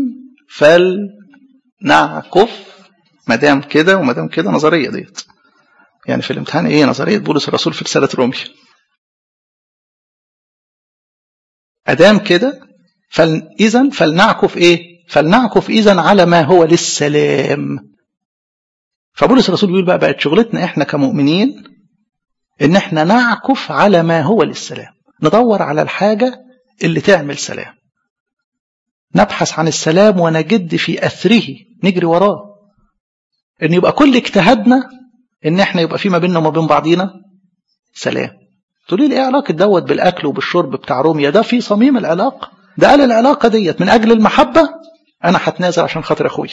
فلنعكف ما دام كده وما دام كده نظريه ديت يعني في الامتحان ايه نظريه بولس الرسول في رساله روميا ادام كده فل... اذا فلنعكف ايه فلنعكف اذا على ما هو للسلام فبولس الرسول بيقول بقى بقت شغلتنا احنا كمؤمنين ان احنا نعكف على ما هو للسلام ندور على الحاجه اللي تعمل سلام نبحث عن السلام ونجد في أثره نجري وراه ان يبقى كل اجتهادنا ان احنا يبقى في ما بيننا وما بين بعضينا سلام تقولي لي ايه علاقه دوت بالاكل وبالشرب بتاع روميا ده في صميم العلاقه ده قال العلاقه ديت من اجل المحبه انا هتنازل عشان خاطر اخويا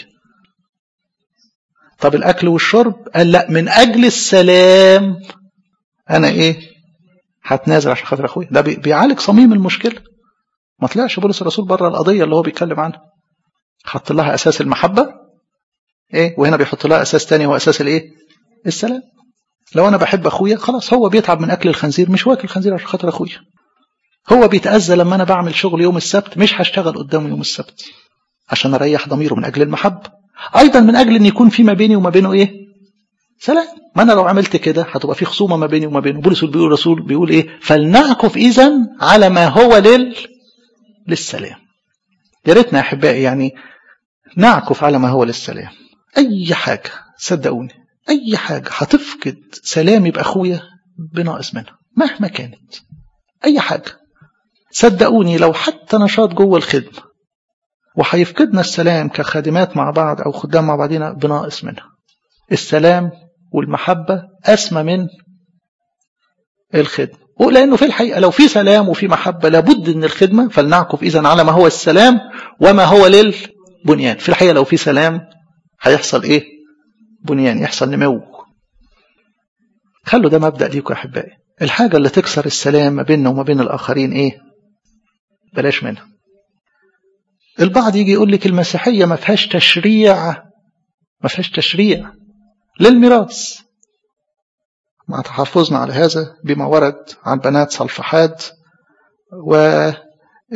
طب الاكل والشرب قال لا من اجل السلام انا ايه هتنازل عشان خاطر اخويا ده بيعالج صميم المشكله ما طلعش بولس الرسول بره القضيه اللي هو بيتكلم عنها حط لها اساس المحبه ايه وهنا بيحط لها اساس تاني هو اساس الايه السلام لو انا بحب اخويا خلاص هو بيتعب من اكل الخنزير مش واكل الخنزير عشان خاطر اخويا هو بيتاذى لما انا بعمل شغل يوم السبت مش هشتغل قدامه يوم السبت عشان اريح ضميره من اجل المحبه ايضا من اجل ان يكون في ما بيني وما بينه ايه سلام ما انا لو عملت كده هتبقى في خصومه ما بيني وما بينه بولس بيقول الرسول بيقول ايه فلنعكف اذا على ما هو لل للسلام يا ريتنا يا احبائي يعني نعكف على ما هو للسلام اي حاجه صدقوني اي حاجه هتفقد سلامي باخويا بناقص منها مهما كانت اي حاجه صدقوني لو حتى نشاط جوه الخدمه وهيفقدنا السلام كخادمات مع بعض او خدام مع بعضنا بناقص منها السلام والمحبه اسمى من الخدمه ولانه في الحقيقه لو في سلام وفي محبه لابد ان الخدمه فلنعكف اذا على ما هو السلام وما هو للبنيان في الحقيقه لو في سلام هيحصل ايه بنيان يحصل نمو خلوا ده مبدا ليكم يا احبائي الحاجه اللي تكسر السلام ما بيننا وما بين الاخرين ايه بلاش منها البعض يجي يقول لك المسيحيه ما فيهاش تشريع ما فيهاش تشريع للميراث مع تحفظنا على هذا بما ورد عن بنات صلفحاد و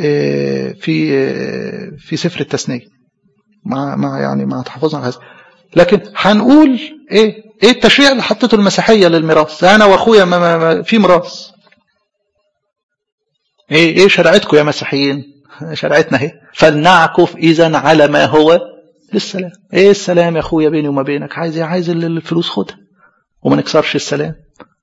في في سفر التثنيه مع مع يعني مع تحفظنا على هذا لكن هنقول ايه ايه التشريع اللي حطته المسيحيه للميراث انا واخويا ما ما ما في ميراث ايه ايه شريعتكم يا مسيحيين شريعتنا اهي فلنعكف اذا على ما هو للسلام ايه السلام يا اخويا بيني وما بينك عايز ايه عايز الفلوس خدها وما نكسرش السلام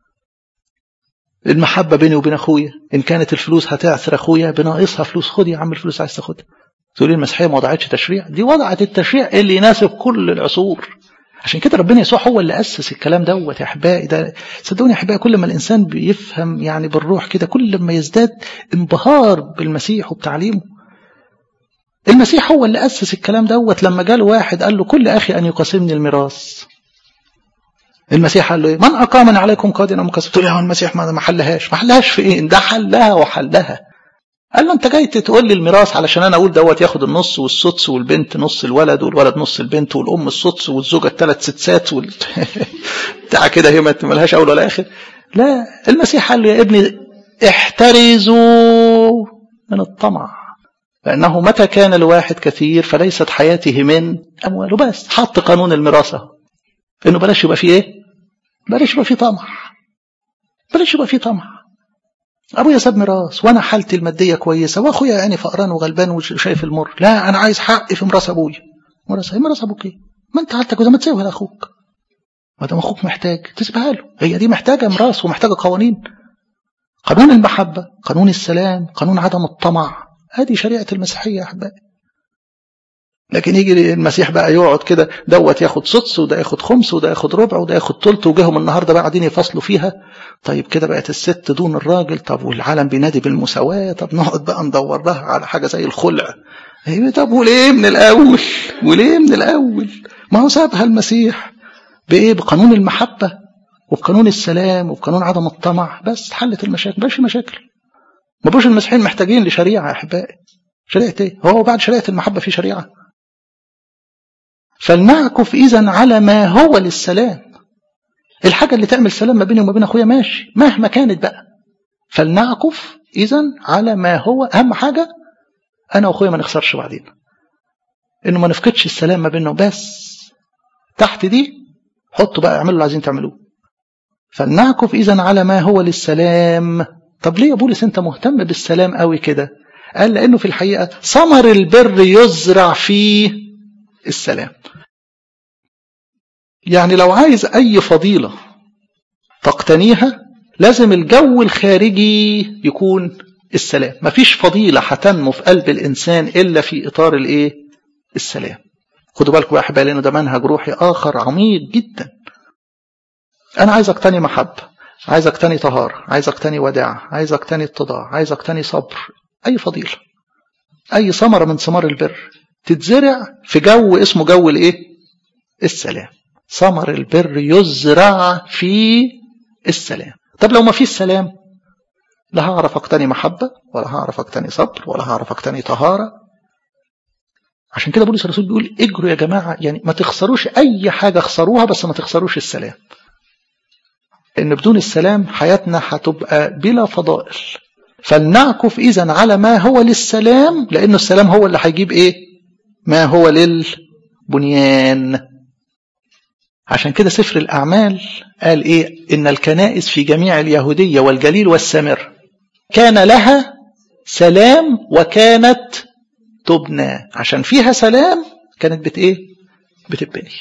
المحبه بيني وبين اخويا ان كانت الفلوس هتعثر اخويا بناقصها فلوس خد يا عم الفلوس عايز تاخدها تقول المسيحيه ما وضعتش تشريع دي وضعت التشريع اللي يناسب كل العصور عشان كده ربنا يسوع هو اللي اسس الكلام دوت يا احبائي ده صدقوني يا احبائي كل ما الانسان بيفهم يعني بالروح كده كل ما يزداد انبهار بالمسيح وبتعليمه المسيح هو اللي اسس الكلام دوت لما جاله واحد قال له كل اخي ان يقاسمني الميراث المسيح قال له ايه من اقامني عليكم قاضيا ام قسم تقول له المسيح ما حلهاش ما حلهاش في ايه ده حلها وحلها قال له انت جاي تقول لي الميراث علشان انا اقول دوت ياخد النص والسدس والبنت نص الولد والولد نص البنت والام السدس والزوجه الثلاث ستسات وال... بتاع كده هي ما لهاش اول ولا اخر لا المسيح قال له يا ابني احترزوا من الطمع لانه متى كان الواحد كثير فليست حياته من امواله بس حط قانون الميراث انه بلاش يبقى فيه ايه بلاش يبقى فيه طمع بلاش يبقى فيه طمع ابويا ساب ميراث وانا حالتي الماديه كويسه واخويا يعني فقران وغلبان وشايف المر لا انا عايز حقي في ميراث ابويا ميراث ايه ميراث ابوك ايه ما انت حالتك زي ما تسيبها لاخوك ما دام اخوك محتاج تسيبها له هي دي محتاجه ميراث ومحتاجه قوانين قانون المحبه قانون السلام قانون عدم الطمع هذه شريعه المسيحيه يا احبائي لكن يجي المسيح بقى يقعد كده دوت ياخد سدس وده ياخد خمس وده ياخد ربع وده ياخد تلت وجاهم النهارده بقى قاعدين يفصلوا فيها طيب كده بقت الست دون الراجل طب والعالم بينادي بالمساواه طب نقعد بقى ندور لها على حاجه زي الخلع ايوه طب وليه من الاول وليه من الاول ما هو سابها المسيح بايه بقانون المحبه وبقانون السلام وبقانون عدم الطمع بس حلت المشاكل ماشي مشاكل ما بقوش المسيحيين محتاجين لشريعه يا احبائي شريعه ايه هو بعد شريعه المحبه في شريعه فلنعكف إذا على ما هو للسلام الحاجة اللي تعمل سلام ما بيني وما بين أخويا ماشي مهما كانت بقى فلنعكف إذا على ما هو أهم حاجة أنا وأخويا ما نخسرش بعدين إنه ما نفقدش السلام ما بيننا بس تحت دي حطوا بقى اعملوا اللي عايزين تعملوه فلنعكف إذا على ما هو للسلام طب ليه يا بولس أنت مهتم بالسلام قوي كده قال لأنه في الحقيقة ثمر البر يزرع فيه السلام يعني لو عايز أي فضيلة تقتنيها لازم الجو الخارجي يكون السلام مفيش فضيلة هتنمو في قلب الإنسان إلا في إطار الإيه؟ السلام خدوا بالكم يا أحبائي لأنه ده منهج روحي آخر عميق جدا أنا عايز أقتني محبة عايز أقتني طهارة عايز أقتني وداع عايز أقتني اتضاع عايز أقتني صبر أي فضيلة أي ثمرة من ثمار البر تتزرع في جو اسمه جو الايه السلام ثمر البر يزرع في السلام طب لو ما فيش سلام لا هعرف اقتني محبه ولا هعرف اقتني صبر ولا هعرف اقتني طهاره عشان كده بولس الرسول بيقول اجروا يا جماعه يعني ما تخسروش اي حاجه اخسروها بس ما تخسروش السلام ان بدون السلام حياتنا هتبقى بلا فضائل فلنعكف اذا على ما هو للسلام لانه السلام هو اللي هيجيب ايه ما هو للبنيان عشان كده سفر الأعمال قال إيه إن الكنائس في جميع اليهودية والجليل والسامر كان لها سلام وكانت تبنى عشان فيها سلام كانت بت إيه بتبني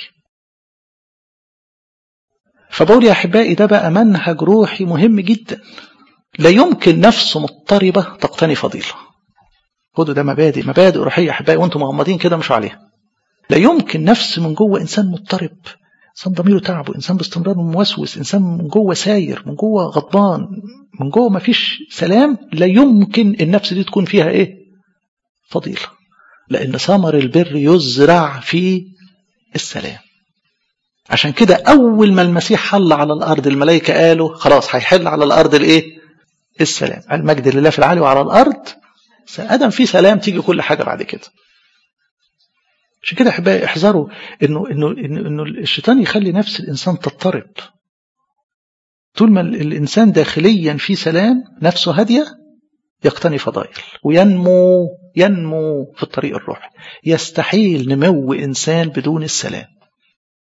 فبقول يا أحبائي ده بقى منهج روحي مهم جدا لا يمكن نفس مضطربة تقتني فضيلة خدوا ده مبادئ مبادئ روحيه يا احبائي وانتم مغمضين كده مش عليها لا يمكن نفس من جوه انسان مضطرب انسان ضميره تعبه انسان باستمرار موسوس انسان من جوه ساير من جوه غضبان من جوه ما فيش سلام لا يمكن النفس دي تكون فيها ايه فضيله لان ثمر البر يزرع في السلام عشان كده اول ما المسيح حل على الارض الملائكه قالوا خلاص هيحل على الارض الايه السلام المجد لله في العالي وعلى الارض ادم في سلام تيجي كل حاجه بعد كده عشان كده احبائي احذروا انه انه انه, إنه الشيطان يخلي نفس الانسان تضطرب طول ما الانسان داخليا في سلام نفسه هاديه يقتني فضائل وينمو ينمو في الطريق الروحي يستحيل نمو انسان بدون السلام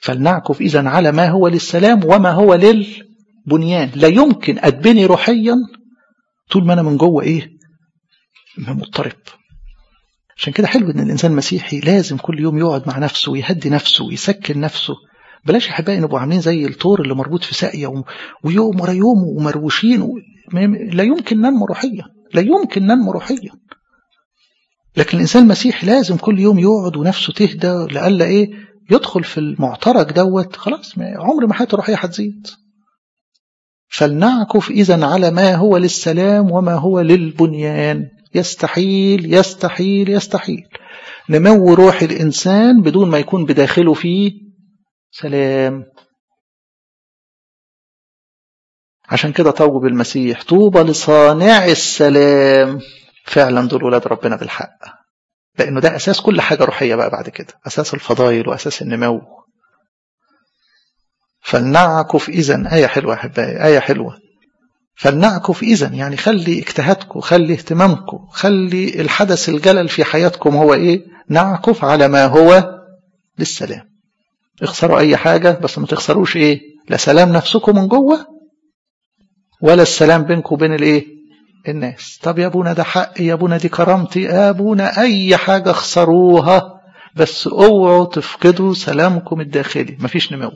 فلنعكف إذا على ما هو للسلام وما هو للبنيان لا يمكن أتبني روحيا طول ما أنا من جوه إيه مضطرب عشان كده حلو ان الانسان المسيحي لازم كل يوم يقعد مع نفسه ويهدي نفسه ويسكن نفسه بلاش يا احبائي نبقوا عاملين زي الطور اللي مربوط في ساقيه و... ويوم ورا يوم ومروشين و... لا يمكن ننمو روحيا لا يمكن ننمو روحيا لكن الانسان المسيحي لازم كل يوم يقعد ونفسه تهدى لألا ايه يدخل في المعترك دوت خلاص عمر ما حياته الروحيه هتزيد فلنعكف اذا على ما هو للسلام وما هو للبنيان يستحيل يستحيل يستحيل نمو روح الإنسان بدون ما يكون بداخله فيه سلام عشان كده طوب المسيح طوبى لصانع السلام فعلا دول ولاد ربنا بالحق لأنه ده أساس كل حاجة روحية بقى بعد كده أساس الفضائل وأساس النمو فلنعكف إذن آية حلوة أحبائي آية حلوة فلنعكف إذن يعني خلي اجتهادكم خلي اهتمامكم خلي الحدث الجلل في حياتكم هو إيه نعكف على ما هو للسلام اخسروا أي حاجة بس ما تخسروش إيه لا سلام نفسكم من جوه ولا السلام بينكم وبين الإيه الناس طب يا ابونا ده حق يا ابونا دي كرامتي يا ابونا أي حاجة اخسروها بس اوعوا تفقدوا سلامكم الداخلي مفيش نمو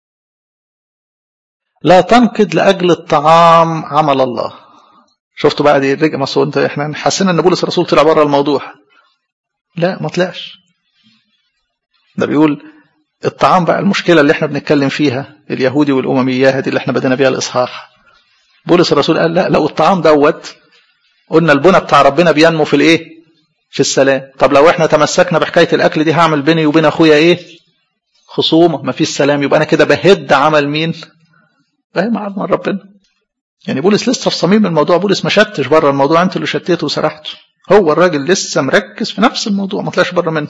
لا تنقد لأجل الطعام عمل الله شفتوا بقى دي رجع مصر انت احنا حسينا ان بولس الرسول طلع بره الموضوع لا ما طلعش ده بيقول الطعام بقى المشكلة اللي احنا بنتكلم فيها اليهودي والأممية دي اللي احنا بدينا بيها الإصحاح بولس الرسول قال لا لو الطعام دوت قلنا البنى بتاع ربنا بينمو في الايه في السلام طب لو احنا تمسكنا بحكاية الأكل دي هعمل بيني وبين أخويا ايه خصومة ما فيش سلام يبقى أنا كده بهد عمل مين فاهم عمل ربنا يعني بولس لسه في صميم الموضوع بولس ما شتش بره الموضوع انت اللي شتيته وسرحته هو الراجل لسه مركز في نفس الموضوع ما طلعش بره منه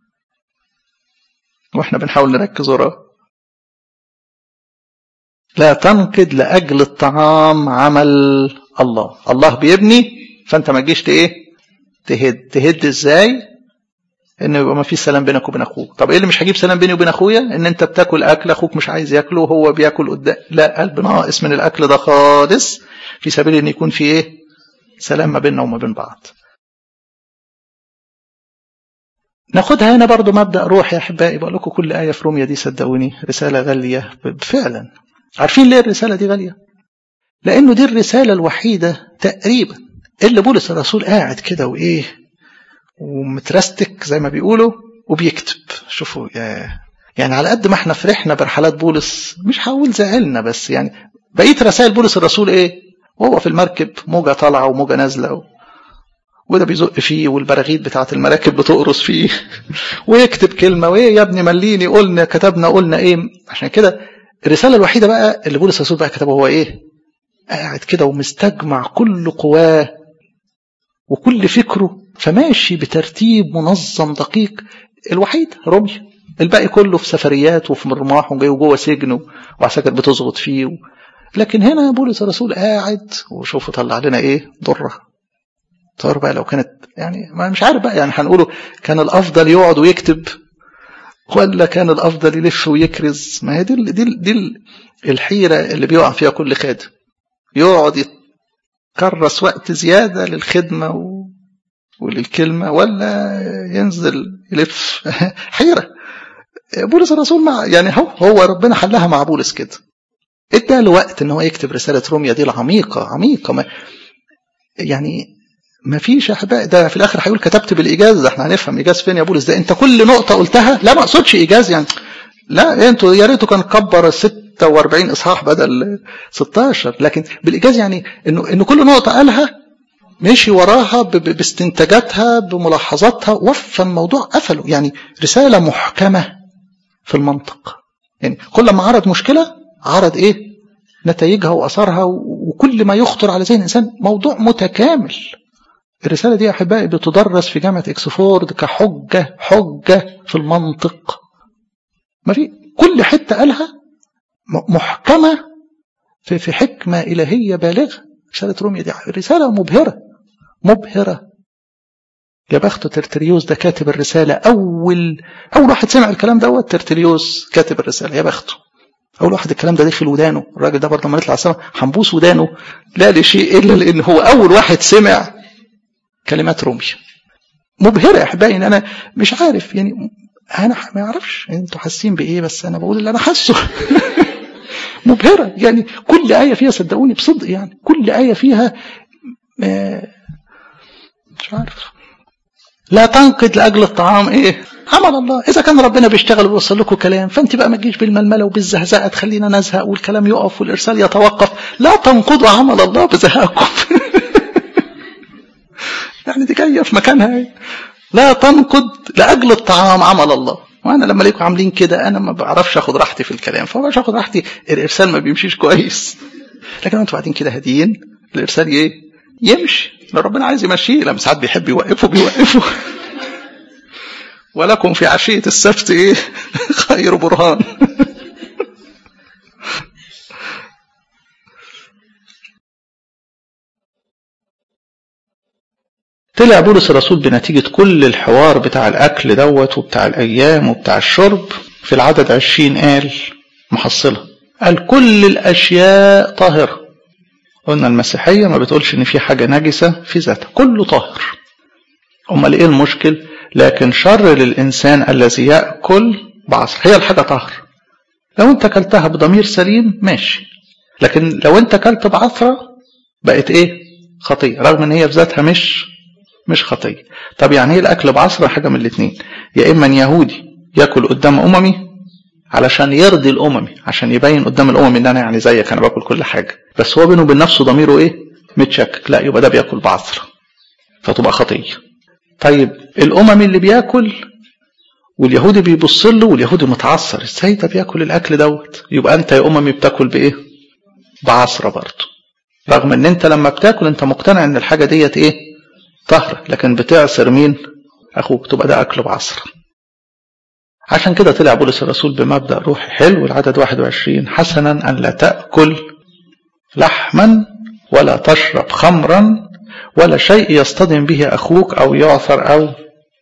واحنا بنحاول نركز وراه لا تنقد لاجل الطعام عمل الله الله بيبني فانت ما تجيش ايه تهد تهد ازاي ان يبقى ما فيش سلام بينك وبين اخوك طب ايه اللي مش هجيب سلام بيني وبين اخويا ان انت بتاكل اكل اخوك مش عايز ياكله وهو بياكل قدام لا قلب ناقص من الاكل ده خالص في سبيل ان يكون في ايه سلام ما بيننا وما بين بعض ناخدها هنا برضو مبدا روح يا احبائي بقول لكم كل ايه في روميا دي صدقوني رساله غاليه فعلا عارفين ليه الرساله دي غاليه لانه دي الرساله الوحيده تقريبا اللي بولس الرسول قاعد كده وايه ومترستك زي ما بيقولوا وبيكتب شوفوا يعني على قد ما احنا فرحنا برحلات بولس مش هقول زعلنا بس يعني بقيه رسائل بولس الرسول ايه وهو في المركب موجه طالعه وموجه نازله و... وده بيزق فيه والبراغيث بتاعه المراكب بتقرص فيه ويكتب كلمه وايه يا ابني مليني قلنا كتبنا قلنا ايه عشان كده الرساله الوحيده بقى اللي بولس الرسول بقى كتبها هو ايه قاعد كده ومستجمع كل قواه وكل فكره فماشي بترتيب منظم دقيق الوحيد روميا الباقي كله في سفريات وفي مرماح وجاي جوه سجن وعساكر بتزغط فيه و... لكن هنا بولس الرسول قاعد وشوفوا طلع لنا ايه ضره صار بقى لو كانت يعني ما مش عارف بقى يعني هنقوله كان الافضل يقعد ويكتب ولا كان الافضل يلف ويكرز ما هي دي دي دي الحيره اللي بيقع فيها كل خادم يقعد يكرس وقت زياده للخدمه و... وللكلمة ولا ينزل يلف حيرة بولس الرسول مع يعني هو هو ربنا حلها مع بولس كده ادى له وقت ان هو يكتب رسالة روميا دي العميقة عميقة ما يعني ما فيش يا احبائي ده في الاخر هيقول كتبت بالايجاز ده احنا هنفهم ايجاز فين يا بولس ده انت كل نقطة قلتها لا ما اقصدش ايجاز يعني لا انتوا يا ريته كان كبر 46 اصحاح بدل 16 لكن بالايجاز يعني انه انه كل نقطة قالها مشي وراها باستنتاجاتها بملاحظاتها وفى الموضوع قفله يعني رسالة محكمة في المنطق يعني كل ما عرض مشكلة عرض ايه نتائجها وأثرها وكل ما يخطر على ذهن الإنسان موضوع متكامل الرسالة دي يا أحبائي بتدرس في جامعة إكسفورد كحجة حجة في المنطق ما في كل حتة قالها محكمة في في حكمة إلهية بالغة رسالة روميا دي رسالة مبهرة مبهرة يا بخته ترتريوس ده كاتب الرسالة أول أول واحد سمع الكلام دوت ترتريوس كاتب الرسالة يا بخته أول واحد الكلام ده داخل ودانه الراجل ده برضه لما يطلع السما هنبوس ودانه لا لشيء إلا لأن هو أول واحد سمع كلمات رومي مبهرة يا أحبائي إن أنا مش عارف يعني أنا ما أعرفش أنتوا حاسين بإيه بس أنا بقول اللي أنا حاسه مبهرة يعني كل آية فيها صدقوني بصدق يعني كل آية فيها مش عارف لا تنقد لأجل الطعام إيه عمل الله إذا كان ربنا بيشتغل ويوصل لكم كلام فأنت بقى ما تجيش بالململة وبالزهزاء تخلينا نزهق والكلام يقف والإرسال يتوقف لا تنقضوا عمل الله بزهقكم يعني دي جاية في مكانها لا تنقض لأجل الطعام عمل الله وانا لما ليكم عاملين كده انا ما بعرفش اخد راحتي في الكلام فما بعرفش اخد راحتي الارسال ما بيمشيش كويس لكن انتوا بعدين كده هاديين الارسال ايه يمشي لو ربنا عايز يمشيه لما ساعات بيحب يوقفه بيوقفه ولكم في عشية السبت ايه خير برهان طلع بولس الرسول بنتيجة كل الحوار بتاع الأكل دوت وبتاع الأيام وبتاع الشرب في العدد عشرين قال محصلة قال كل الأشياء طاهرة قلنا المسيحية ما بتقولش إن في حاجة نجسة في ذاتها كله طاهر أمال إيه المشكل لكن شر للإنسان الذي يأكل بعصر هي الحاجة طاهر لو أنت أكلتها بضمير سليم ماشي لكن لو أنت أكلت بعثرة بقت إيه خطية رغم إن هي في ذاتها مش مش خطية طب يعني ايه الاكل بعصر حاجة من الاثنين يا اما يهودي ياكل قدام اممي علشان يرضي الاممي عشان يبين قدام الامم ان انا يعني زيك انا باكل كل حاجة بس هو بينه وبين نفسه ضميره ايه متشكك لا يبقى ده بياكل بعصر فتبقى خطية طيب الاممي اللي بياكل واليهودي بيبص له واليهودي متعصر ازاي ده بياكل الاكل دوت يبقى انت يا اممي بتاكل بايه بعصرة برضه رغم ان انت لما بتاكل انت مقتنع ان الحاجة ديت ايه طهرة لكن بتعصر مين أخوك تبقى ده أكله بعصر عشان كده طلع بولس الرسول بمبدأ روحي حلو العدد 21 حسنا أن لا تأكل لحما ولا تشرب خمرا ولا شيء يصطدم به أخوك أو يعثر أو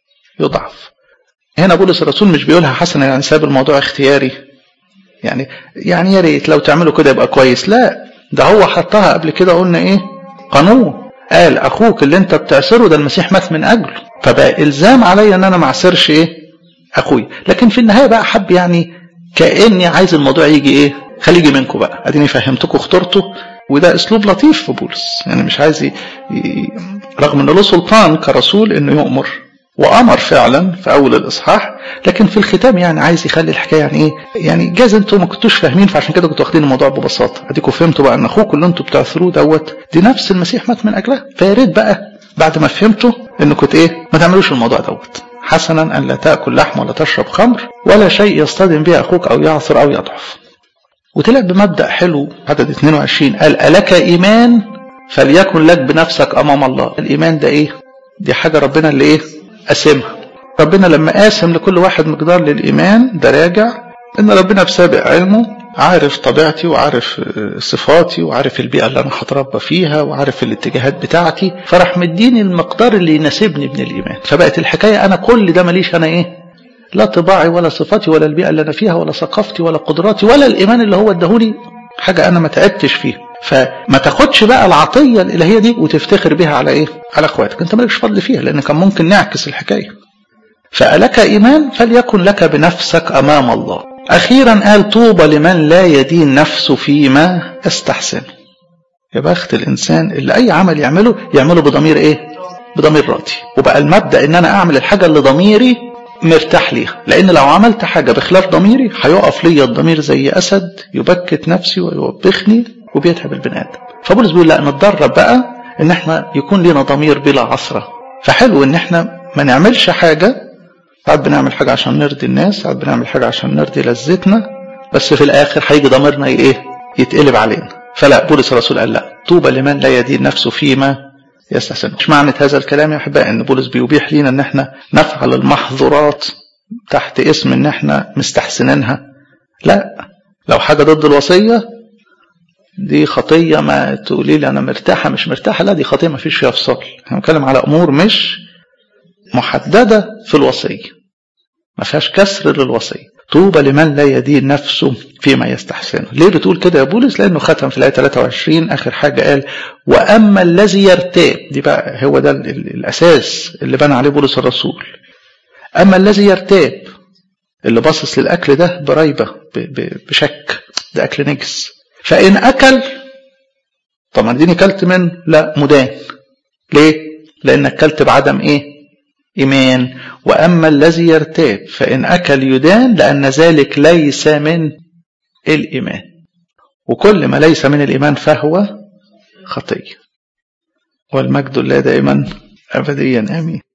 يضعف هنا بولس الرسول مش بيقولها حسنا يعني ساب الموضوع اختياري يعني يعني يا ريت لو تعملوا كده يبقى كويس لا ده هو حطها قبل كده قلنا ايه قانون قال اخوك اللي انت بتعسره ده المسيح مات من اجله فبقى الزام عليا ان انا ما اعسرش ايه اخوي لكن في النهايه بقى حب يعني كاني عايز الموضوع يجي ايه خليه يجي منكم بقى اديني فهمتكم اخترته وده اسلوب لطيف في بولس يعني مش عايز ي... رغم ان له سلطان كرسول انه يؤمر وامر فعلا في اول الاصحاح لكن في الختام يعني عايز يخلي الحكايه يعني ايه يعني جاز انتوا ما كنتوش فاهمين فعشان كده كنتوا واخدين الموضوع ببساطه اديكم فهمتوا بقى ان اخوكم اللي انتوا بتعثروه دوت دي نفس المسيح مات من اجلها فيا ريت بقى بعد ما فهمتوا انكم ايه ما تعملوش الموضوع دوت حسنا ان لا تاكل لحم ولا تشرب خمر ولا شيء يصطدم به اخوك او يعثر او يضعف وطلع بمبدا حلو عدد 22 قال الك ايمان فليكن لك بنفسك امام الله الايمان ده ايه دي حاجه ربنا اللي ايه قاسمها ربنا لما قاسم لكل واحد مقدار للإيمان ده راجع إن ربنا بسابق علمه عارف طبيعتي وعارف صفاتي وعارف البيئة اللي أنا هتربى فيها وعارف الاتجاهات بتاعتي فراح مديني المقدار اللي يناسبني من الإيمان فبقت الحكاية أنا كل ده ماليش أنا إيه لا طباعي ولا صفاتي ولا البيئة اللي أنا فيها ولا ثقافتي ولا قدراتي ولا الإيمان اللي هو ادهوني حاجة أنا ما تعبتش فيها فما تاخدش بقى العطية الإلهية دي وتفتخر بها على إيه؟ على إخواتك، أنت مالكش فضل فيها لأن كان ممكن نعكس الحكاية. فألك إيمان فليكن لك بنفسك أمام الله. أخيرا قال طوبى لمن لا يدين نفسه فيما يستحسن. يا بخت الإنسان اللي أي عمل يعمله يعمله بضمير إيه؟ بضمير راضي. وبقى المبدأ إن أنا أعمل الحاجة اللي ضميري مرتاح ليها لأن لو عملت حاجة بخلاف ضميري هيقف ليا الضمير زي أسد يبكت نفسي ويوبخني وبيتعب البني ادم فبولس بيقول لا نتدرب بقى ان احنا يكون لنا ضمير بلا عصرة فحلو ان احنا ما نعملش حاجة ساعات بنعمل حاجة عشان نرضي الناس ساعات بنعمل حاجة عشان نرضي لذتنا بس في الاخر هيجي ضميرنا ايه يتقلب علينا فلا بولس الرسول قال لا طوبى لمن لا يدين نفسه فيما يستحسن مش معنى هذا الكلام يا احبائي ان بولس بيبيح لينا ان احنا نفعل المحظورات تحت اسم ان احنا مستحسنينها لا لو حاجة ضد الوصية دي خطية ما تقولي لي أنا مرتاحة مش مرتاحة لا دي خطية ما فيش فيها فصال احنا بنتكلم على أمور مش محددة في الوصية ما فيهاش كسر للوصية طوبى لمن لا يدين نفسه فيما يستحسنه ليه بتقول كده يا بولس لأنه ختم في الآية 23 آخر حاجة قال وأما الذي يرتاب دي بقى هو ده الأساس اللي بنى عليه بولس الرسول أما الذي يرتاب اللي باصص للأكل ده بريبة بشك ده أكل نجس فإن أكل طبعا ديني كلت من لا مدان ليه لأنك كلت بعدم إيه إيمان وأما الذي يرتاب فإن أكل يدان لأن ذلك ليس من الإيمان وكل ما ليس من الإيمان فهو خطية والمجد لله دائما أبديا آمين